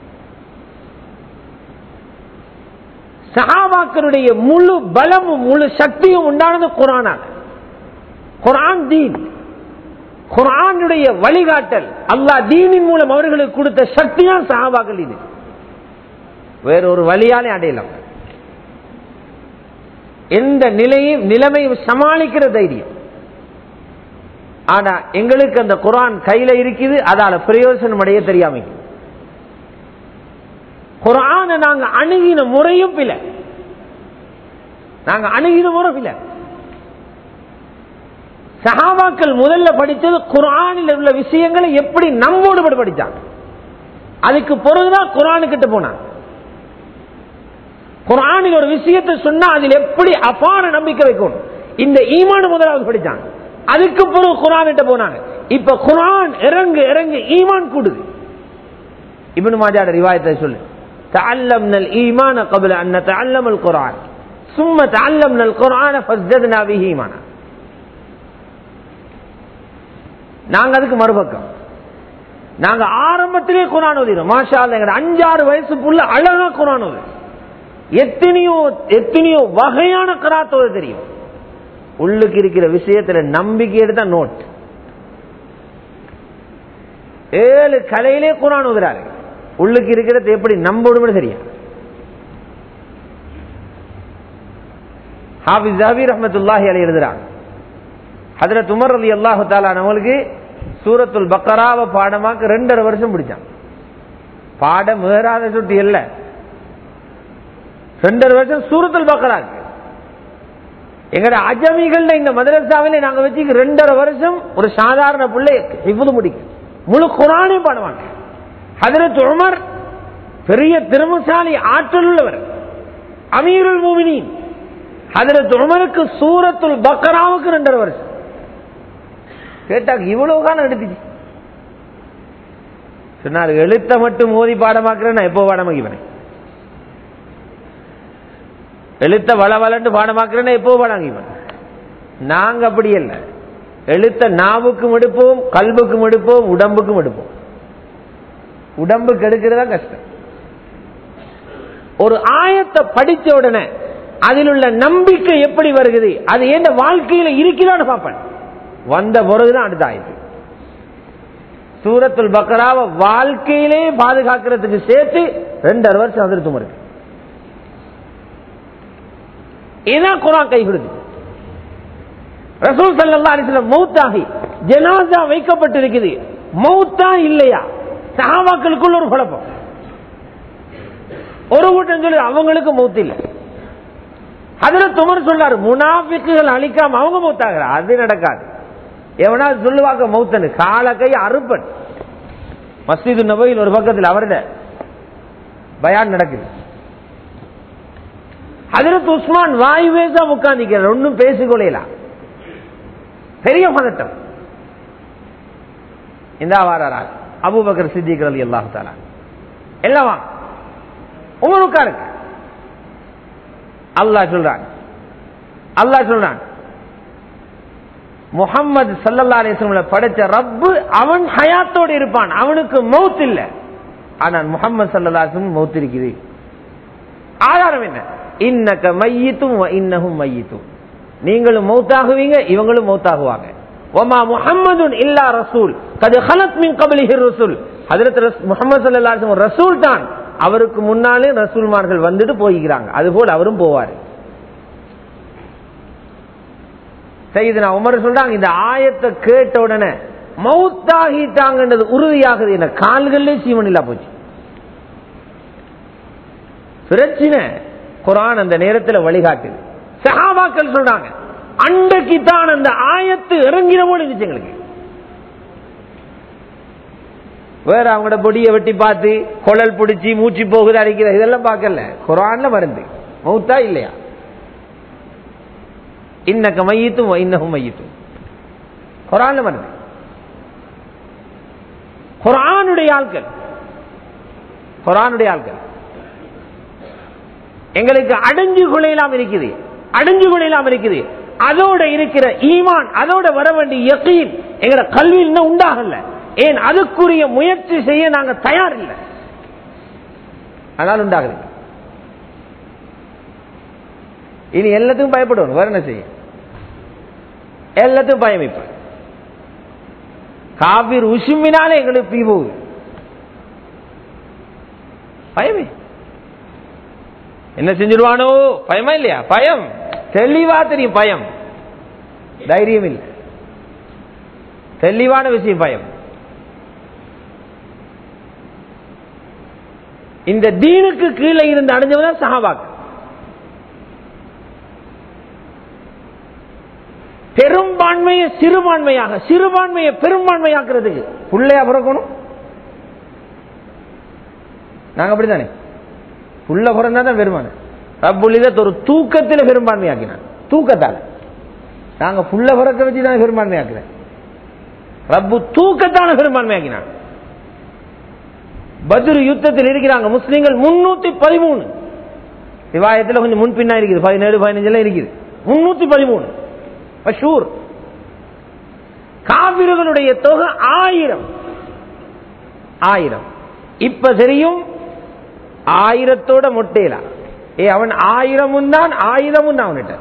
Speaker 2: சஹாபாக்களுடைய முழு பலமும் முழு சக்தியும் உண்டானது குரானாக குரான் தீன் குரானுடைய வழிகாட்டல் அல்லாஹ் தீனின் மூலம் அவர்களுக்கு கொடுத்த சக்தி தான் சஹாபாக்கள் இது வேற ஒரு வழியாலே அடையலாம் எந்த நிலையும் நிலைமையும் சமாளிக்கிற தைரியம் ஆனா எங்களுக்கு அந்த குரான் கையில இருக்குது அதால பிரயோஜனம் அடைய தெரியாம குரான நாங்க அணுகின முறையும் பில நாங்க அணுகின முறை பில சஹாபாக்கள் முதல்ல படித்தது குரானில் உள்ள விஷயங்களை எப்படி நம்மோடு படி படித்தாங்க அதுக்கு பிறகுதான் குரானுக்கிட்ட போனாங்க குரானில் ஒரு விஷயத்தை சொன்னா அதில் எப்படி அபார நம்பிக்கை வைக்கணும் இந்த ஈமான் முதலாவது படித்தாங்க அதுக்கு பிறகு குரான் போனாங்க இப்ப குரான் இறங்கு இறங்கு ஈமான் கூடுது இப்னு மாஜாட ரிவாயத்தை சொல்லு تعلمنا الإيمان قبل أن نتعلم القرآن ثم تعلمنا القرآن فازددنا به إيمانا நாங்க அதுக்கு மறுபக்கம் நாங்க ஆரம்பத்திலே குரான் ஓதிடும் மாஷா எங்க அஞ்சாறு வயசு புள்ள அழகா குரான் ஓது எத்தனையோ எத்தனையோ வகையான கராத்தோட தெரியும் உள்ளுக்கு இருக்கிற விஷயத்துல நம்பிக்கை எடுத்தா நோட் ஏழு கலையிலே குரான் உதுறாரு உள்ளுக்கு இருக்கிறது எப்படி நம்பணும்னு தெரியும் ஹாபிஸ் ஜாபீர் ரஹமத்துல்லாஹி அலி எழுதுறாங்க ஹதரத் உமர் அலி அல்லாஹு தாலானவங்களுக்கு சூரத்துல் பக்கராவை பாடமாக்க ரெண்டரை வருஷம் பிடிச்சான் பாடம் ஏறாத சுட்டி இல்ல ரெண்டரை வருஷம் சூரத்துல் பக்கராக்கு எங்கட அஜமிகள் இந்த மதரசாவில நாங்க வச்சு ரெண்டரை வருஷம் ஒரு சாதாரண பிள்ளை இவ்வளவு முடிக்கும் முழு குரானே பாடுவாங்க ஹதரத் உமர் பெரிய திறமசாலி ஆற்றல் உள்ளவர் அமீருல் மூமினின் ஹதரத் உமருக்கு சூரத்துல் பக்கராவுக்கு ரெண்டரை வருஷம் கேட்டாங்க இவ்வளவு காலம் எடுத்துச்சு சொன்னார் எழுத்த மட்டும் மோதி பாடமாக்குறேன் நான் எப்போ பாடமாக்கிப்பேன் எழுத்த வள வளண்டு பாடமாக்குறேன்னா எப்போ பாடமாக்கிப்பேன் நாங்க அப்படி இல்லை எழுத்த நாவுக்கும் எடுப்போம் கல்புக்கும் எடுப்போம் உடம்புக்கும் எடுப்போம் உடம்புக்கு எடுக்கிறதா கஷ்டம் ஒரு ஆயத்தை படிச்ச உடனே அதில் உள்ள நம்பிக்கை எப்படி வருகிறது அது என் வாழ்க்கையில இருக்கிறான்னு பார்ப்பேன் வந்த பிறகுதான் அடுத்த ஆயத்து சூரத்துல் பக்கராவை வாழ்க்கையிலே பாதுகாக்கிறதுக்கு சேர்த்து ரெண்டரை வருஷம் அதிர்த்தும் இருக்கு இதான் குரான் கை கொடுத்து ரசூல் சல்லா அலிஸ்லம் மௌத்தாகி ஜனாசா வைக்கப்பட்டிருக்குது மௌத்தா இல்லையா சஹாபாக்களுக்குள்ள ஒரு குழப்பம் ஒரு கூட்டம் சொல்லி அவங்களுக்கு மௌத்து இல்லை அதுல துமர் சொல்லாரு முனாபிக்குகள் அழிக்காம அவங்க மௌத்தாகிற அது நடக்காது எவனா சொல்லுவாங்க மௌத்தனு கால கை அறுப்பன் மஸ்ஜிது நபையில் ஒரு பக்கத்தில் அவருட பயான் நடக்குது ஹதரத் உஸ்மான் வாய் பேசா உட்கார்ந்திக்கிறார் ஒன்னும் பேசிக்கொள்ளலாம் பெரிய பதட்டம் இந்த வாராரா அபுபக்கர் சித்திக் அலி அல்லாஹு தாலா எல்லாம் வாங்க உங்க உட்காருங்க அல்லாஹ் சொல்றான் அல்லாஹ் சொல்றான் முகம்மது சல்லல்லா அலிஸ்ல படைச்ச ரப்பு அவன் ஹயாத்தோடு இருப்பான் அவனுக்கு மௌத் இல்ல ஆனால் முகமது சல்லல்லா அலிஸ்லம் மௌத் இருக்குது ஆதாரம் என்ன இன்னக்க மையித்தும் இன்னகும் மையித்தும் நீங்களும் மௌத்தாகுவீங்க இவங்களும் மௌத்தாகுவாங்க ஒமா முஹம்மதுன் இல்லா ரசூல் கது ஹலத் மின் கபலிஹி ரசூல் ஹதரத் முகமது சல்லா அலிஸ்லம் ரசூல் தான் அவருக்கு முன்னாலே ரசூல்மார்கள் வந்துட்டு போய்க்கிறாங்க அதுபோல் அவரும் போவார் செய்து நான் உமர் சொல்றாங்க இந்த ஆயத்தை கேட்ட உடனே மௌத்தாகிட்டாங்கன்றது உறுதியாகுது என்ன கால்களே சீவன் இல்லா போச்சு பிரச்சனை குரான் அந்த நேரத்தில் வழிகாட்டுது சஹாபாக்கள் சொல்றாங்க அன்றைக்கு தான் அந்த ஆயத்து இறங்கின போல இருந்துச்சு எங்களுக்கு வேற அவங்களோட பொடியை வெட்டி பார்த்து குழல் பிடிச்சி மூச்சு போகுது அடிக்கிற இதெல்லாம் பார்க்கல குரான்ல மருந்து மௌத்தா இல்லையா இன்னக்க மையத்தும் இன்னகும் மையத்தும் குரான்ல மருந்து குரானுடைய ஆட்கள் குரானுடைய ஆட்கள் எங்களுக்கு அடைஞ்சு கொள்ளையெல்லாம் இருக்குது அடைஞ்சு கொள்ளையெல்லாம் இருக்குது அதோட இருக்கிற ஈமான் அதோட வர வேண்டிய யக்கீன் எங்கட கல்வி இன்னும் உண்டாகல ஏன் அதுக்குரிய முயற்சி செய்ய நாங்க தயார் இல்லை ஆனால் உண்டாகுது இனி எல்லாத்துக்கும் பயப்படுவோம் வேற என்ன செய்ய எல்லாத்துக்கும் பயம் இப்ப காவிர் உசுமினாலே எங்களுக்கு பீ போகுது பயமே என்ன செஞ்சிருவானோ பயமா இல்லையா பயம் தெளிவா தெரியும் பயம் தைரியம் இல்லை தெளிவான விஷயம் பயம் இந்த தீனுக்கு கீழே இருந்து அடைஞ்சவதான் சஹாபாக்கு பெரும்பான்மையை சிறுபான்மையாக சிறுபான்மையை பெரும்பான்மையாக்குறதுக்கு புள்ளையா பிறக்கணும் நாங்க அப்படித்தானே புள்ள பிறந்தா தான் பெருமானு ரப்புலிதத் ஒரு தூக்கத்தில் பெரும்பான்மையாக்கினான் தூக்கத்தால நாங்க புள்ள பிறக்க வச்சு தான் பெரும்பான்மையாக்குறேன் ரப்பு தூக்கத்தான பெரும்பான்மையாக்கினான் பத்ரு யுத்தத்தில் இருக்கிறாங்க முஸ்லீம்கள் முன்னூத்தி பதிமூணு விவாயத்தில் கொஞ்சம் முன்பின்னா இருக்குது பதினேழு பதினஞ்சுல இருக்குது முன்னூத்தி பதிமூணு ஷூர் காவிர்களுடைய தொகை ஆயிரம் ஆயிரம் இப்ப தெரியும் ஆயிரத்தோட மொட்டையிலா ஏ அவன் ஆயிரமும் தான் ஆயிரமும் தான் அவன்கிட்ட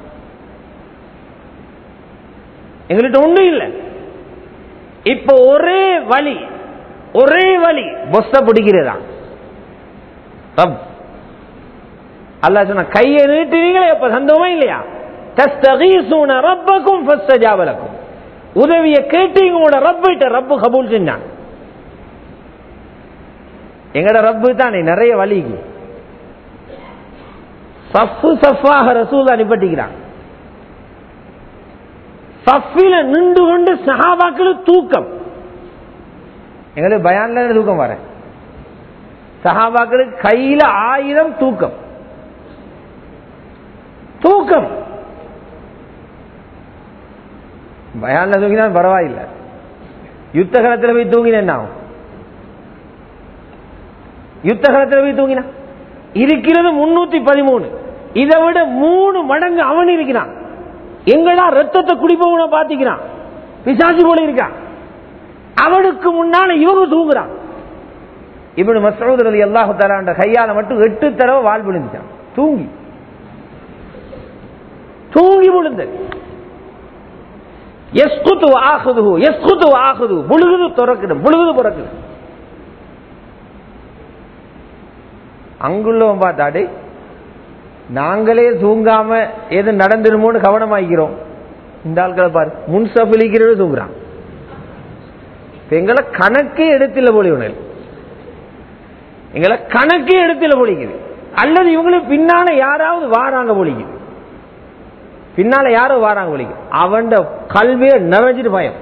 Speaker 2: எங்கள்கிட்ட ஒண்ணும் இல்லை இப்ப ஒரே வழி ஒரே வழி பொஸ்த பிடிக்கிறதா ரப் அல்லா சொன்ன கையை நீட்டுவீங்களே இப்ப சந்தோமா இல்லையா தஸ்தகீசூன ரப்பக்கும் ஃபஸ்தஜாபலக்கும் உதவியை கேட்டீங்க உங்களோட ரப்பிட்ட ரப்பு கபூல் செஞ்சான் எங்கட ரப்பு தானே நிறைய வழிக்கு சஃப்பு சஃபாக ரசூல் அனுப்பட்டிக்கிறான் சஃபில நின்று கொண்டு சஹாபாக்களுக்கு தூக்கம் எங்களுக்கு பயான்ல தூக்கம் வர சஹாபாக்களுக்கு கையில ஆயிரம் தூக்கம் தூக்கம் பயான்ல தூங்கினா பரவாயில்லை யுத்த காலத்தில் போய் தூங்கினேன் நான் யுத்த காலத்தில் போய் தூங்கினா இருக்கிறது முன்னூத்தி பதிமூணு இதை விட மூணு மடங்கு அவன் இருக்கிறான் எங்கடா ரத்தத்தை குடிப்பவன பாத்திக்கிறான் பிசாசி போல இருக்கான் அவனுக்கு முன்னால இவங்க தூங்குறான் இப்படி மசூத் அலி அல்லாஹு தலாண்ட கையால மட்டும் எட்டு தடவை வாழ் விழுந்துச்சான் தூங்கி தூங்கி விழுந்தது எஸ்குத்து ஆகுது எஸ்குத்து ஆகுது முழுகுது துறக்குது முழுகுது பிறக்குது அங்குள்ளவன் பார்த்தாடி நாங்களே தூங்காம எது நடந்துருமோன்னு கவனமாக்கிறோம் இந்த ஆட்களை பாரு முன்சபிலிக்கிறது தூங்குறான் இப்ப எங்களை கணக்கே எடுத்துல போலி ஒண்ணு எங்களை கணக்கே எடுத்துல போலிக்குது அல்லது இவங்களுக்கு பின்னால யாராவது வாராங்க போலிக்குது பின்னால யாரோ வாராங்க போலிக்குது அவன் கல்வியை நிறைஞ்சிட்டு பயம்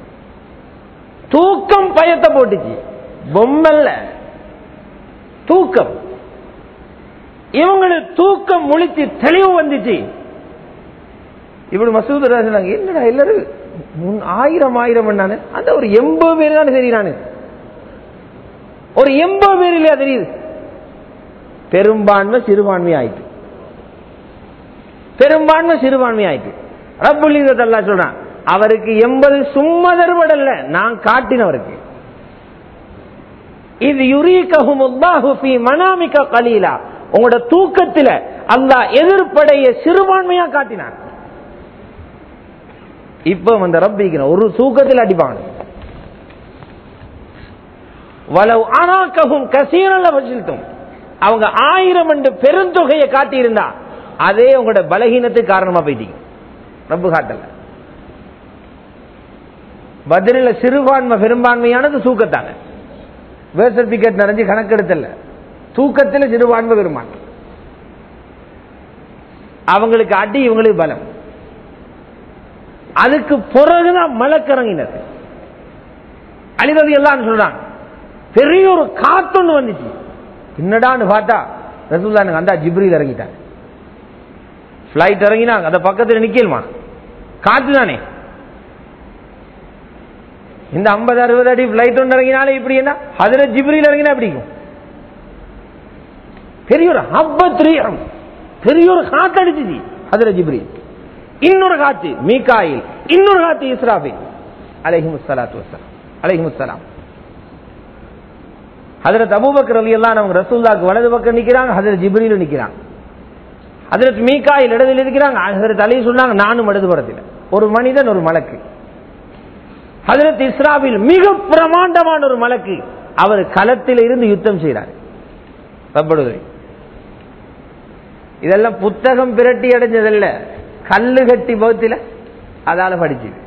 Speaker 2: தூக்கம் பயத்தை போட்டுச்சு பொம்மல்ல தூக்கம் இவங்களுக்கு தூக்கம் முழிச்சு தெளிவு வந்துச்சு இப்படி மசூத் சொன்னாங்க என்னடா எல்லாரும் முன் ஆயிரம் ஆயிரம் நானு அந்த ஒரு எண்பது பேர் தானே தெரியுறானு ஒரு எண்பது பேர் இல்லையா தெரியுது பெரும்பான்மை சிறுபான்மை ஆயிட்டு பெரும்பான்மை சிறுபான்மை ஆயிட்டு ரப்புலிங்கத்தல்லா சொல்றான் அவருக்கு எண்பது சும்மா தருவடல்ல நான் காட்டினவருக்கு இது யுரீகஹும் அல்லாஹு ஃபீ மனாமிக கலீலா உங்களோட தூக்கத்துல அல்லாஹ் எதிர்ப்படைய சிறுபான்மையா காட்டினான் இப்ப அந்த ரப்பிக்கிற ஒரு தூக்கத்தில் அடிப்பான் வலவு ஆனாக்கவும் கசீரல்ல வச்சிருத்தோம் அவங்க ஆயிரம் என்று பெருந்தொகையை காட்டியிருந்தா அதே உங்களோட பலகீனத்துக்கு காரணமா போயிட்டீங்க ரப்பு காட்டல பதில சிறுபான்மை பெரும்பான்மையானது தூக்கத்தாங்க பேர்த் சர்டிபிகேட் நிறைஞ்சு கணக்கெடுத்தல தூக்கத்தில் சிறுபான்மை பெரும்பான்மை அவங்களுக்கு அடி இவங்களுக்கு பலம் அதுக்கு பிறகுதான் மலக்கிறங்கினது அழிவது எல்லாம் சொல்றாங்க பெரிய ஒரு காத்தொன்னு வந்துச்சு என்னடான்னு பார்த்தா ரசூல்லானுங்க அந்த ஜிப்ரில் இறங்கிட்டாங்க பிளைட் இறங்கினாங்க அந்த பக்கத்தில் நிக்கலுமா காத்து தானே இந்த ஐம்பது அறுபது அடி பிளைட் ஒன்று இறங்கினாலே இப்படி என்ன அதுல ஜிப்ரில் இறங்கினா பிடிக்கும் பெரிய ஒரு ஹப்பத்ரீகம் பெரிய ஒரு காத்து அடிச்சுச்சு அதுல ஜிப்ரி இன்னொரு காத்து மீகாயில் இன்னொரு காத்து இஸ்ராஃபில் அலைஹிமு சலாத்து வசலாம் அலைஹிமு சலாம் ஹதரத் அபூபக்கர் அலி எல்லாம் அவங்க ரசூல்லாக்கு வலது பக்கம் நிக்கிறாங்க ஹதரத் ஜிப்ரியில் நிக்கிறாங்க ஹதரத் மீகாயில் இடத்தில் இருக்கிறாங்க ஹதரத் அலி சொன்னாங்க நானும் இடது படத்தில் ஒரு மனிதன் ஒரு மலக்கு ஹதரத் இஸ்ராவில் மிக பிரமாண்டமான ஒரு மலக்கு அவர் களத்தில் இருந்து யுத்தம் செய்கிறார் ரப்படுதுரை இதெல்லாம் புத்தகம் பிரட்டி அடைஞ்சதல்ல கல்லு கட்டி பௌத்தில அதால படிச்சது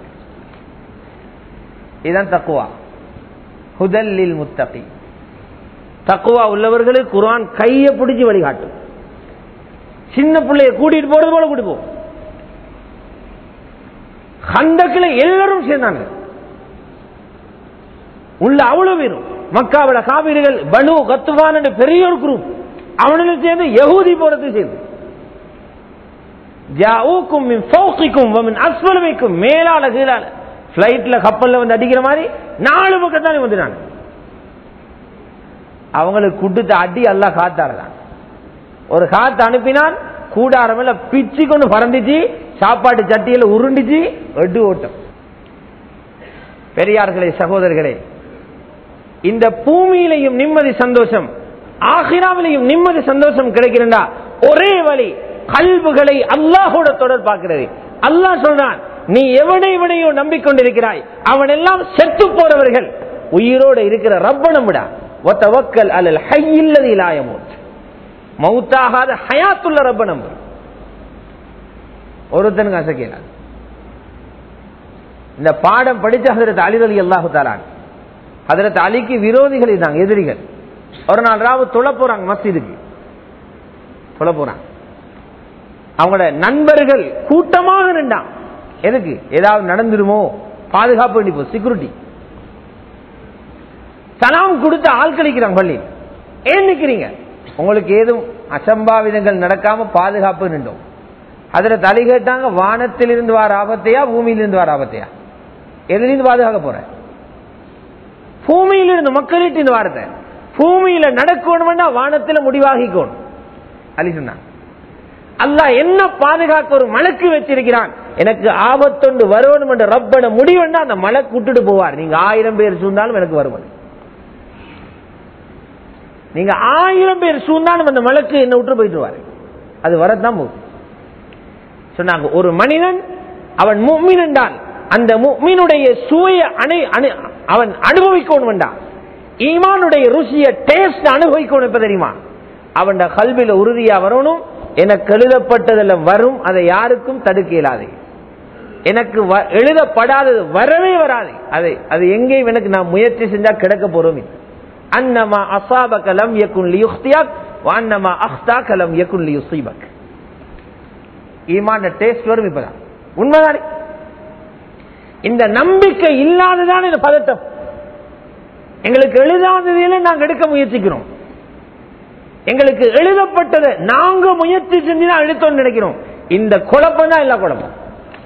Speaker 2: இதுதான் தக்குவா ஹுதல்லில் முத்தகி தக்குவா உள்ளவர்களுக்கு குர்ஆன் கையை பிடிச்சு வழிகாட்டும் சின்ன பிள்ளைய கூட்டிட்டு போறது போல கூட்டி போகும் ஹந்தக்கில் எல்லாரும் சேர்ந்தாங்க உள்ள அவ்வளவு பேரும் மக்காவில காவிரிகள் பனு கத்துவான் என்ற பெரிய ஒரு குரூப் அவனுக்கு சேர்ந்து யகூதி போறது சேர்ந்து ஜாவுக்கும் மின் ஃபௌகிக்கும் வமின் அஸ்வலமைக்கும் மேலால கீழால பிளைட்ல கப்பல்ல வந்து அடிக்கிற மாதிரி நாலு பக்கம் தானே வந்துட்டாங்க அவங்களுக்கு குடுத்த அடி எல்லாம் காத்தாடுறாங்க ஒரு காத்து அனுப்பினான் கூடாரமில் பிச்சு கொண்டு பறந்துச்சு சாப்பாட்டு சட்டியில உருண்டுச்சு எட்டு ஓட்டம் பெரியார்களே சகோதரர்களே இந்த பூமியிலையும் நிம்மதி சந்தோஷம் ஆகிராவிலையும் நிம்மதி சந்தோஷம் கிடைக்கிறா ஒரே வழி கல்வுகளை அல்லாஹோட தொடர் பார்க்கிறது அல்லாஹ் சொல்றான் நீ எவனை எவனையோ நம்பிக்கொண்டிருக்கிறாய் அவன் எல்லாம் செத்து போறவர்கள் உயிரோட இருக்கிற ரப்ப நம்பிடா ஒத்தவக்கல் அல்லல் ஹையில்லது இலாயமோட் மவுத்தாகாத ஹயாத்துள்ள ரப்ப நம்பு ஒருத்தனுக்கு அசைக்கிறார் இந்த பாடம் படிச்ச ஹதரத் அலிரலி அல்லாஹு தாலான் ஹதரத் அலிக்கு விரோதிகள் இருந்தாங்க எதிரிகள் ஒரு நாள் ராவு தொழ போறாங்க மஸ்ஜிதுக்கு தொழ போறாங்க அவங்களோட நண்பர்கள் கூட்டமாக நின்றான் எதுக்கு ஏதாவது நடந்துருமோ பாதுகாப்பு வேண்டி செக்யூரிட்டி சலாம் கொடுத்து ஆள் கழிக்கிறாங்க பள்ளி ஏன் நிக்கிறீங்க உங்களுக்கு ஏதும் அசம்பாவிதங்கள் நடக்காம பாதுகாப்பு நின்றோம் அதுல தலை கேட்டாங்க வானத்திலிருந்து வர ஆபத்தையா பூமியிலிருந்து வர ஆபத்தையா எதிலிருந்து பாதுகாக்க போற பூமியிலிருந்து மக்களிட்டு வாரத்தை பூமியில நடக்கணும்னா வானத்துல முடிவாகிக்கணும் அலி சொன்னாங்க அல்லாஹ் என்ன பாதுகாக்க ஒரு மலக்கு வச்சிருக்கிறான் எனக்கு ஆபத்தொண்டு வரணும் என்ற ரப்பன முடிவுன்னா அந்த மலக்கு விட்டுட்டு போவார் நீங்க ஆயிரம் பேர் சூழ்ந்தாலும் எனக்கு வருவன் நீங்க ஆயிரம் பேர் சூழ்ந்தாலும் அந்த மலக்கு என்ன விட்டு போயிட்டுவாரு அது வரத்தான் போகும் சொன்னாங்க ஒரு மனிதன் அவன் மும்மின் என்றால் அந்த முக்மீனுடைய சுவைய அணு அணு- அவன் அனுபவிக்கணும் வேண்டாம் ஈமானுடைய ருசிய டேஸ்ட் அனுபவிக்கணும் இப்ப தெரியுமா அவன் கல்வியில உறுதியா வரணும் எனக்கு எழுதப்பட்டதுல வரும் அதை யாருக்கும் தடுக்க இயலாது எனக்கு வ- எழுதப்படாதது வரவே வராது அதை அது எங்கேயும் எனக்கு நான் முயற்சி செஞ்சா கிடைக்க போறோம் இல்லை. அன்னமா அசாப கலம் யக்குன் லியுக்தியாக் வான்னமா அஹ்தா கலம் யக்குன் லியுசீபக் ஈமான டேஸ்ட் வரும் இப்பதான் உண்மைதானே இந்த நம்பிக்கை இல்லாததான் இந்த பதட்டம் எங்களுக்கு எழுதாததில நாங்க எடுக்க முயற்சிக்கிறோம் எங்களுக்கு எழுதப்பட்டதை நாங்க முயற்சி செஞ்சு தான் எடுத்தோம்னு நினைக்கிறோம் இந்த குழப்பம் தான் எல்லா குழப்பம்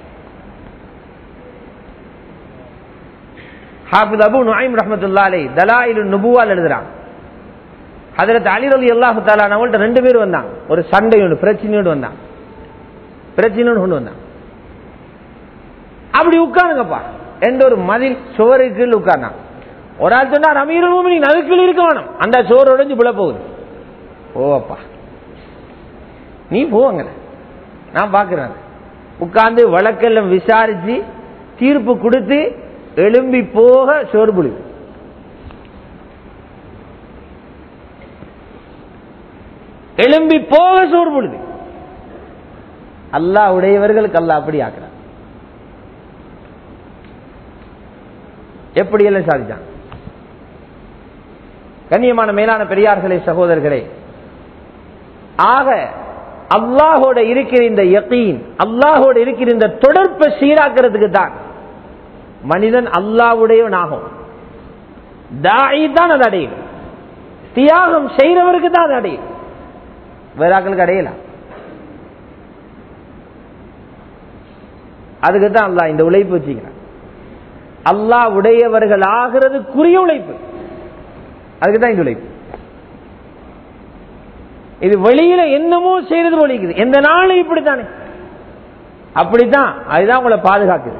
Speaker 2: ஹாஃபிஸ் அபு நுஐம் ரஹ்மத்துல்லாஹி தலாயிலு நுபுவால் எழுதுறான் ஹதரத் அலி ரலி அல்லாஹு தஆலா அவங்கள்ட்ட ரெண்டு பேர் வந்தாங்க ஒரு சண்டையோடு பிரச்சனையோடு வந்தாங்க பிரச்சனையோடு கொண்டு வந்தாங்க அப்படி உட்காருங்கப்பா எந்த ஒரு மதில் சுவருக்கு உட்கார்ந்தாங்க ஒரு ஆள் சொன்னார் அமீரல் மூமினின் அதுக்குள்ள இருக்க வேணும் அந்த சோறு உடைஞ்சு புல போகுது ஓப்பா நீ போவாங்க நான் பாக்குறேன் உட்கார்ந்து வழக்கெல்லாம் விசாரிச்சு தீர்ப்பு கொடுத்து எழும்பி போக சோறு புளி எழும்பி போக சோறு பொழுது அல்லாஹ் உடையவர்களுக்கு அல்லாஹ் அப்படி ஆக்குறான் எப்படி எல்லாம் சாதிச்சான் கண்ணியமான மேலான பெரியார்களே சகோதரர்களே ஆக அல்லாஹோட இருக்கிற இந்த யகீன் அல்லாஹோட இருக்கிற இந்த தொடர்பை சீராக்கிறதுக்கு தான் மனிதன் அல்லாவுடையவனாகும் தாயி தான் அது அடையும் தியாகம் செய்யறவருக்கு தான் அது அடையும் வேறாக்களுக்கு அடையலாம் அதுக்கு தான் அல்லாஹ் இந்த உழைப்பு வச்சுக்கிறான் அல்லாஹ் உடையவர்கள் ஆகிறதுக்குரிய உழைப்பு அதுக்கு தான் இந்த உழைப்பு இது வெளியில என்னமோ செய்யறது ஒழிக்குது எந்த நாளும் இப்படித்தானே அப்படித்தான் அதுதான் உங்களை பாதுகாக்குது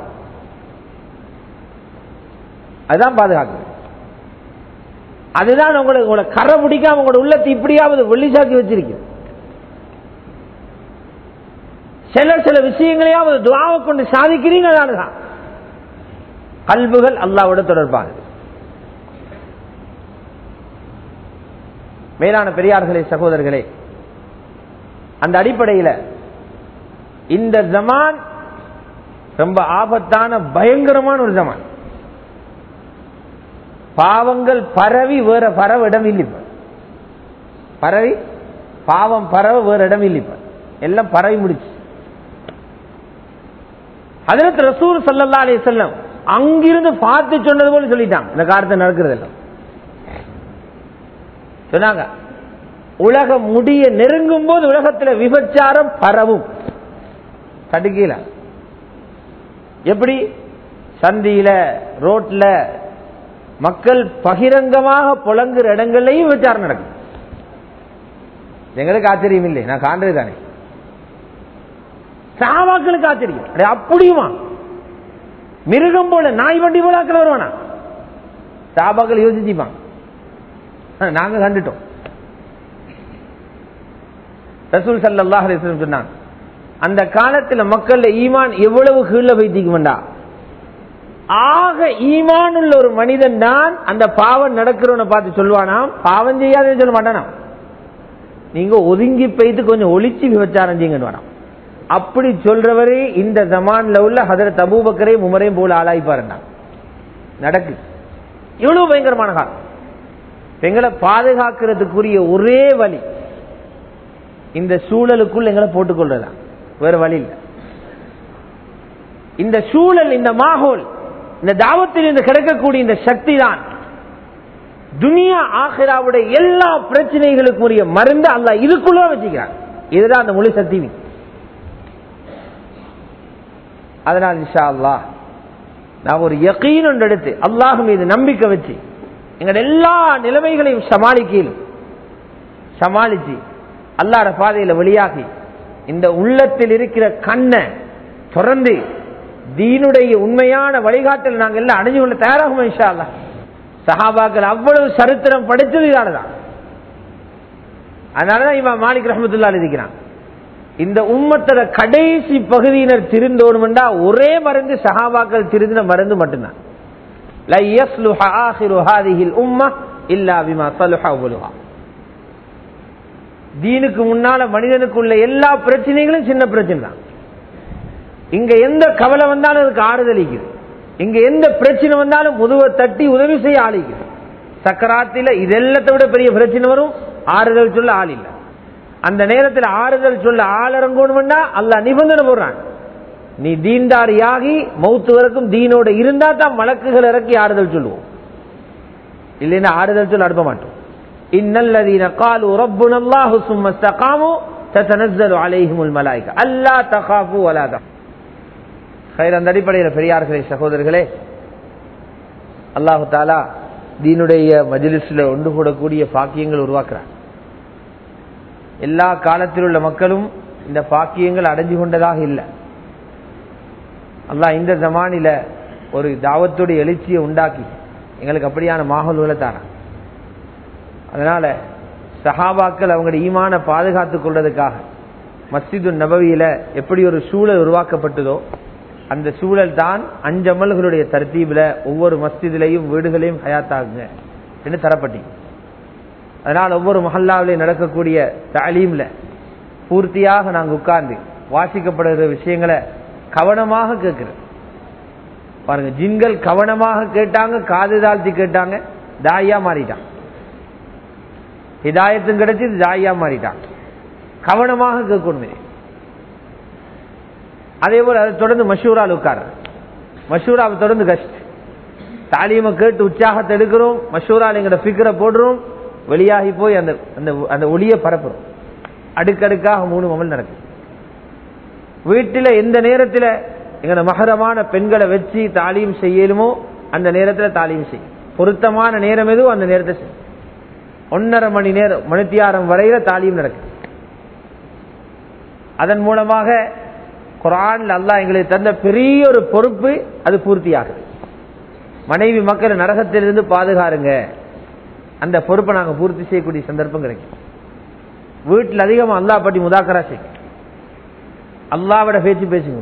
Speaker 2: அதுதான் பாதுகாக்குது அதுதான் உங்களை உங்களை கரை பிடிக்காம உங்களோட உள்ளத்தை இப்படியாவது வெள்ளிசாக்கி வச்சிருக்கு சில சில விஷயங்களையாவது துவாவை கொண்டு சாதிக்கிறீங்க அதுதான் கல்புகள் அல்லாவோட தொடர்பானது மேலான பெரியார்களே சகோதரர்களே அந்த அடிப்படையில் இந்த ஜமான் ரொம்ப ஆபத்தான பயங்கரமான ஒரு ஜமான் பாவங்கள் பரவி வேற பரவ இடம் இல்லை இப்ப. பரவி பாவம் பரவ வேற இடம் இல்லை இப்ப. எல்லாம் பரவி முடிச்சு அதற்கு ரசூல் சல்லல்லா அலி செல்லம் அங்கிருந்து பார்த்து சொன்னது போல சொல்லிட்டாங்க இந்த காலத்தை நடக்கிறது எல்லாம் சொன்னாங்க உலகம் முடிய நெருங்கும் போது உலகத்துல விபச்சாரம் பரவும் தடுக்கல எப்படி சந்தியில ரோட்ல மக்கள் பகிரங்கமாக புலங்குற இடங்கள்லயும் விபச்சாரம் நடக்கும் எங்களுக்கு ஆச்சரியம் இல்லை நான் காண்றது தானே சாவாக்களுக்கு ஆச்சரியம் அடே, அப்படியுமா மிருகம் போல நாய் வண்டி போல ஆக்கள் வருவானா சாபாக்கள் யோசிச்சுப்பான் ஆ, நாங்க கண்டுட்டோம் ரசூல் சல்லாஹ் அலிஸ்லம் சொன்னாங்க அந்த காலத்துல மக்கள்ல ஈமான் எவ்வளவு கீழே வைத்திக்குமெண்டா ஆக ஈமான் உள்ள ஒரு மனிதன் தான் அந்த பாவம் நடக்கிறவனை பார்த்து சொல்லுவானாம் பாவம் செய்யாதன்னு சொல்ல மாட்டானாம் நீங்க ஒதுங்கி போயிட்டு கொஞ்சம் ஒளிச்சு விபச்சாரம் செய்யுங்கன்னு வேணாம் அப்படி சொல்றவரே இந்த ஜமான்ல உள்ள ஹதரத் அபூபக்கரையும் உமரையும் போல ஆளாய்ப்பாருன்னா நடக்கு இவ்வளவு பயங்கரமான காலம் எங்களை பாதுகாக்கிறதுக்குரிய ஒரே வழி இந்த சூழலுக்குள் எங்களை போட்டுக்கொள்றதா வேற வழி இல்லை இந்த சூழல் இந்த மாகோல் இந்த தாவத்தில் இந்த கிடைக்கக்கூடிய இந்த சக்தி தான் துனியா ஆஹிராவுடைய எல்லா பிரச்சனைகளுக்குரிய மருந்து அல்ல இதுக்குள்ள வச்சுக்கிறான் இதுதான் அந்த முழு சக்தி அதனால் இன்ஷா அல்லாஹ் நான் ஒரு யக்கீன் ஒன்று எடுத்து அல்லாஹ் மீது நம்பிக்கை வச்சு எங்களோட எல்லா நிலைமைகளையும் சமாளிக்கலும் சமாளிச்சு அல்லாட பாதையில வெளியாகி இந்த உள்ளத்தில் இருக்கிற கண்ணை திறந்து தீனுடைய உண்மையான வழிகாட்டல் நாங்கள் எல்லாம் அடைஞ்சு கொள்ள தயாராகும் இன்ஷா அல்லாஹ் சஹாபாக்கள் அவ்வளவு சரித்திரம் படித்தது இதானதான் அதனாலதான் இவன் மாலிக் ரஹமத்துல்லா இருக்கிறான் இந்த உம்மத்தோட கடைசி பகுதியினர் திருந்தோணும்டா ஒரே மருந்து சஹாபாக்கள் திருந்தின மருந்து மட்டும்தான் لا يصلح آخر هذه الأمة إلا بما صلح أولها தீனுக்கு முன்னால மனிதனுக்குள்ள எல்லா பிரச்சனைகளும் சின்ன பிரச்சனை தான் இங்க எந்த கவலை வந்தாலும் அதுக்கு ஆறுதலிக்குது இங்க எந்த பிரச்சனை வந்தாலும் முதுவை தட்டி உதவி செய்ய ஆளிக்குது சக்கராத்தில இதெல்லாத்தை விட பெரிய பிரச்சனை வரும் ஆறுதல் சொல்ல ஆள் இல்லை அந்த நேரத்தில் ஆறுதல் சொல்ல ஆள் இறங்கணும்னா அல்ல நிபந்தனை போடுறான் நீ தீன்தாரியாகி மௌத்து வரைக்கும் தீனோட இருந்தா தான் வழக்குகள் இறக்கி ஆறுதல் சொல்லுவோம் இல்லைன்னா ஆறுதல் சொல்ல அனுப்ப மாட்டோம் இன்னல்லதீன காலு ரப்புன அல்லாஹு சும்ம இஸ்தகாமு தத்தனஸ்ஸலு அலைஹிமுல் மலாயிகா அல்லா தகாஃபு வலா தஹ் ஹைர் அந்த அடிப்படையில் பெரியார்களே சகோதரர்களே அல்லாஹு தாலா தீனுடைய மஜிலிஸ்ல ஒன்று கூடக்கூடிய பாக்கியங்கள் உருவாக்குறார் எல்லா காலத்தில் உள்ள மக்களும் இந்த பாக்கியங்கள் அடைஞ்சு கொண்டதாக இல்லை அல்லாஹ் இந்த ஜமானில ஒரு தாவத்துடைய எழுச்சியை உண்டாக்கி எங்களுக்கு அப்படியான மாகல்களை தாரான் அதனால சஹாபாக்கள் அவங்களுடைய ஈமான பாதுகாத்துக் கொள்வதற்காக மஸ்ஜிது நபவியில எப்படி ஒரு சூழல் உருவாக்கப்பட்டதோ அந்த சூழல் தான் அஞ்சமல்களுடைய தர்த்தீபில் ஒவ்வொரு மஸ்ஜிதிலையும் வீடுகளையும் ஹயாத்தாகுங்க என்று தரப்பட்டீங்க அதனால் ஒவ்வொரு மஹல்லாவிலையும் நடக்கக்கூடிய தாலீம்ல பூர்த்தியாக நாங்கள் உட்கார்ந்து வாசிக்கப்படுகிற விஷயங்களை கவனமாக கேட்கிறோம் பாருங்க ஜின்கள் கவனமாக கேட்டாங்க காது தாழ்த்தி கேட்டாங்க தாயா மாறிட்டான் ஹிதாயத்தும் கிடைச்சி தாயா மாறிட்டான் கவனமாக கேட்கணும் அதே போல அதை தொடர்ந்து மஷூரால் உட்கார மஷூராவை தொடர்ந்து கஷ்ட தாலீமை கேட்டு உற்சாகத்தை எடுக்கிறோம் மஷூரால் எங்கட ஃபிக்கரை போடுறோம் வெளியாகி போய் அந்த அந்த அந்த ஒளியை பரப்புறோம் அடுக்கடுக்காக மூணு அமல் நடக்கும் வீட்டில் எந்த நேரத்தில் எங்கட மகரமான பெண்களை வச்சு தாலீம் செய்யலுமோ அந்த நேரத்தில் தாலீம் செய்யும் பொருத்தமான நேரம் எதுவும் அந்த நேரத்தை செய்யும் ஒன்னரை மணி நேரம் மணித்தியாரம் வரையில தாலீம் நடக்கும் அதன் மூலமாக குரான் அல்லாஹ் எங்களுக்கு தந்த பெரிய ஒரு பொறுப்பு அது பூர்த்தியாகுது மனைவி மக்கள் நரகத்திலிருந்து பாதுகாருங்க அந்த பொறுப்பை நாங்க பூர்த்தி செய்யக்கூடிய சந்தர்ப்பம் கிடைக்கும் வீட்டில் அதிகமா அல்லாஹ் பற்றி முதாக்கரா செய்யும் அல்லாவிட பேச்சு பேசுங்க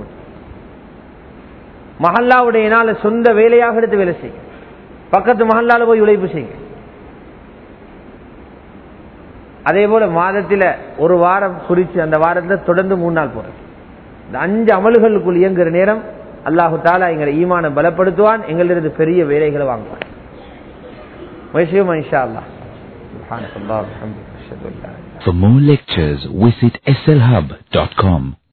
Speaker 2: மஹல்லாவுடைய நாள சொந்த வேலையாக எடுத்து வேலை செய்யுங்க பக்கத்து மஹல்லால போய் உழைப்பு செய்யுங்க அதே போல மாதத்துல ஒரு வாரம் குறிச்சு அந்த வாரத்துல தொடர்ந்து மூணு நாள் போறது இந்த அஞ்சு அமல்களுக்குள் இயங்குற நேரம் அல்லாஹு தாலா எங்களை ஈமான பலப்படுத்துவான் எங்களிருந்து பெரிய வேலைகளை வாங்குவான் இன்ஷா அல்லாஹ்
Speaker 3: For more lectures, visit slhub.com.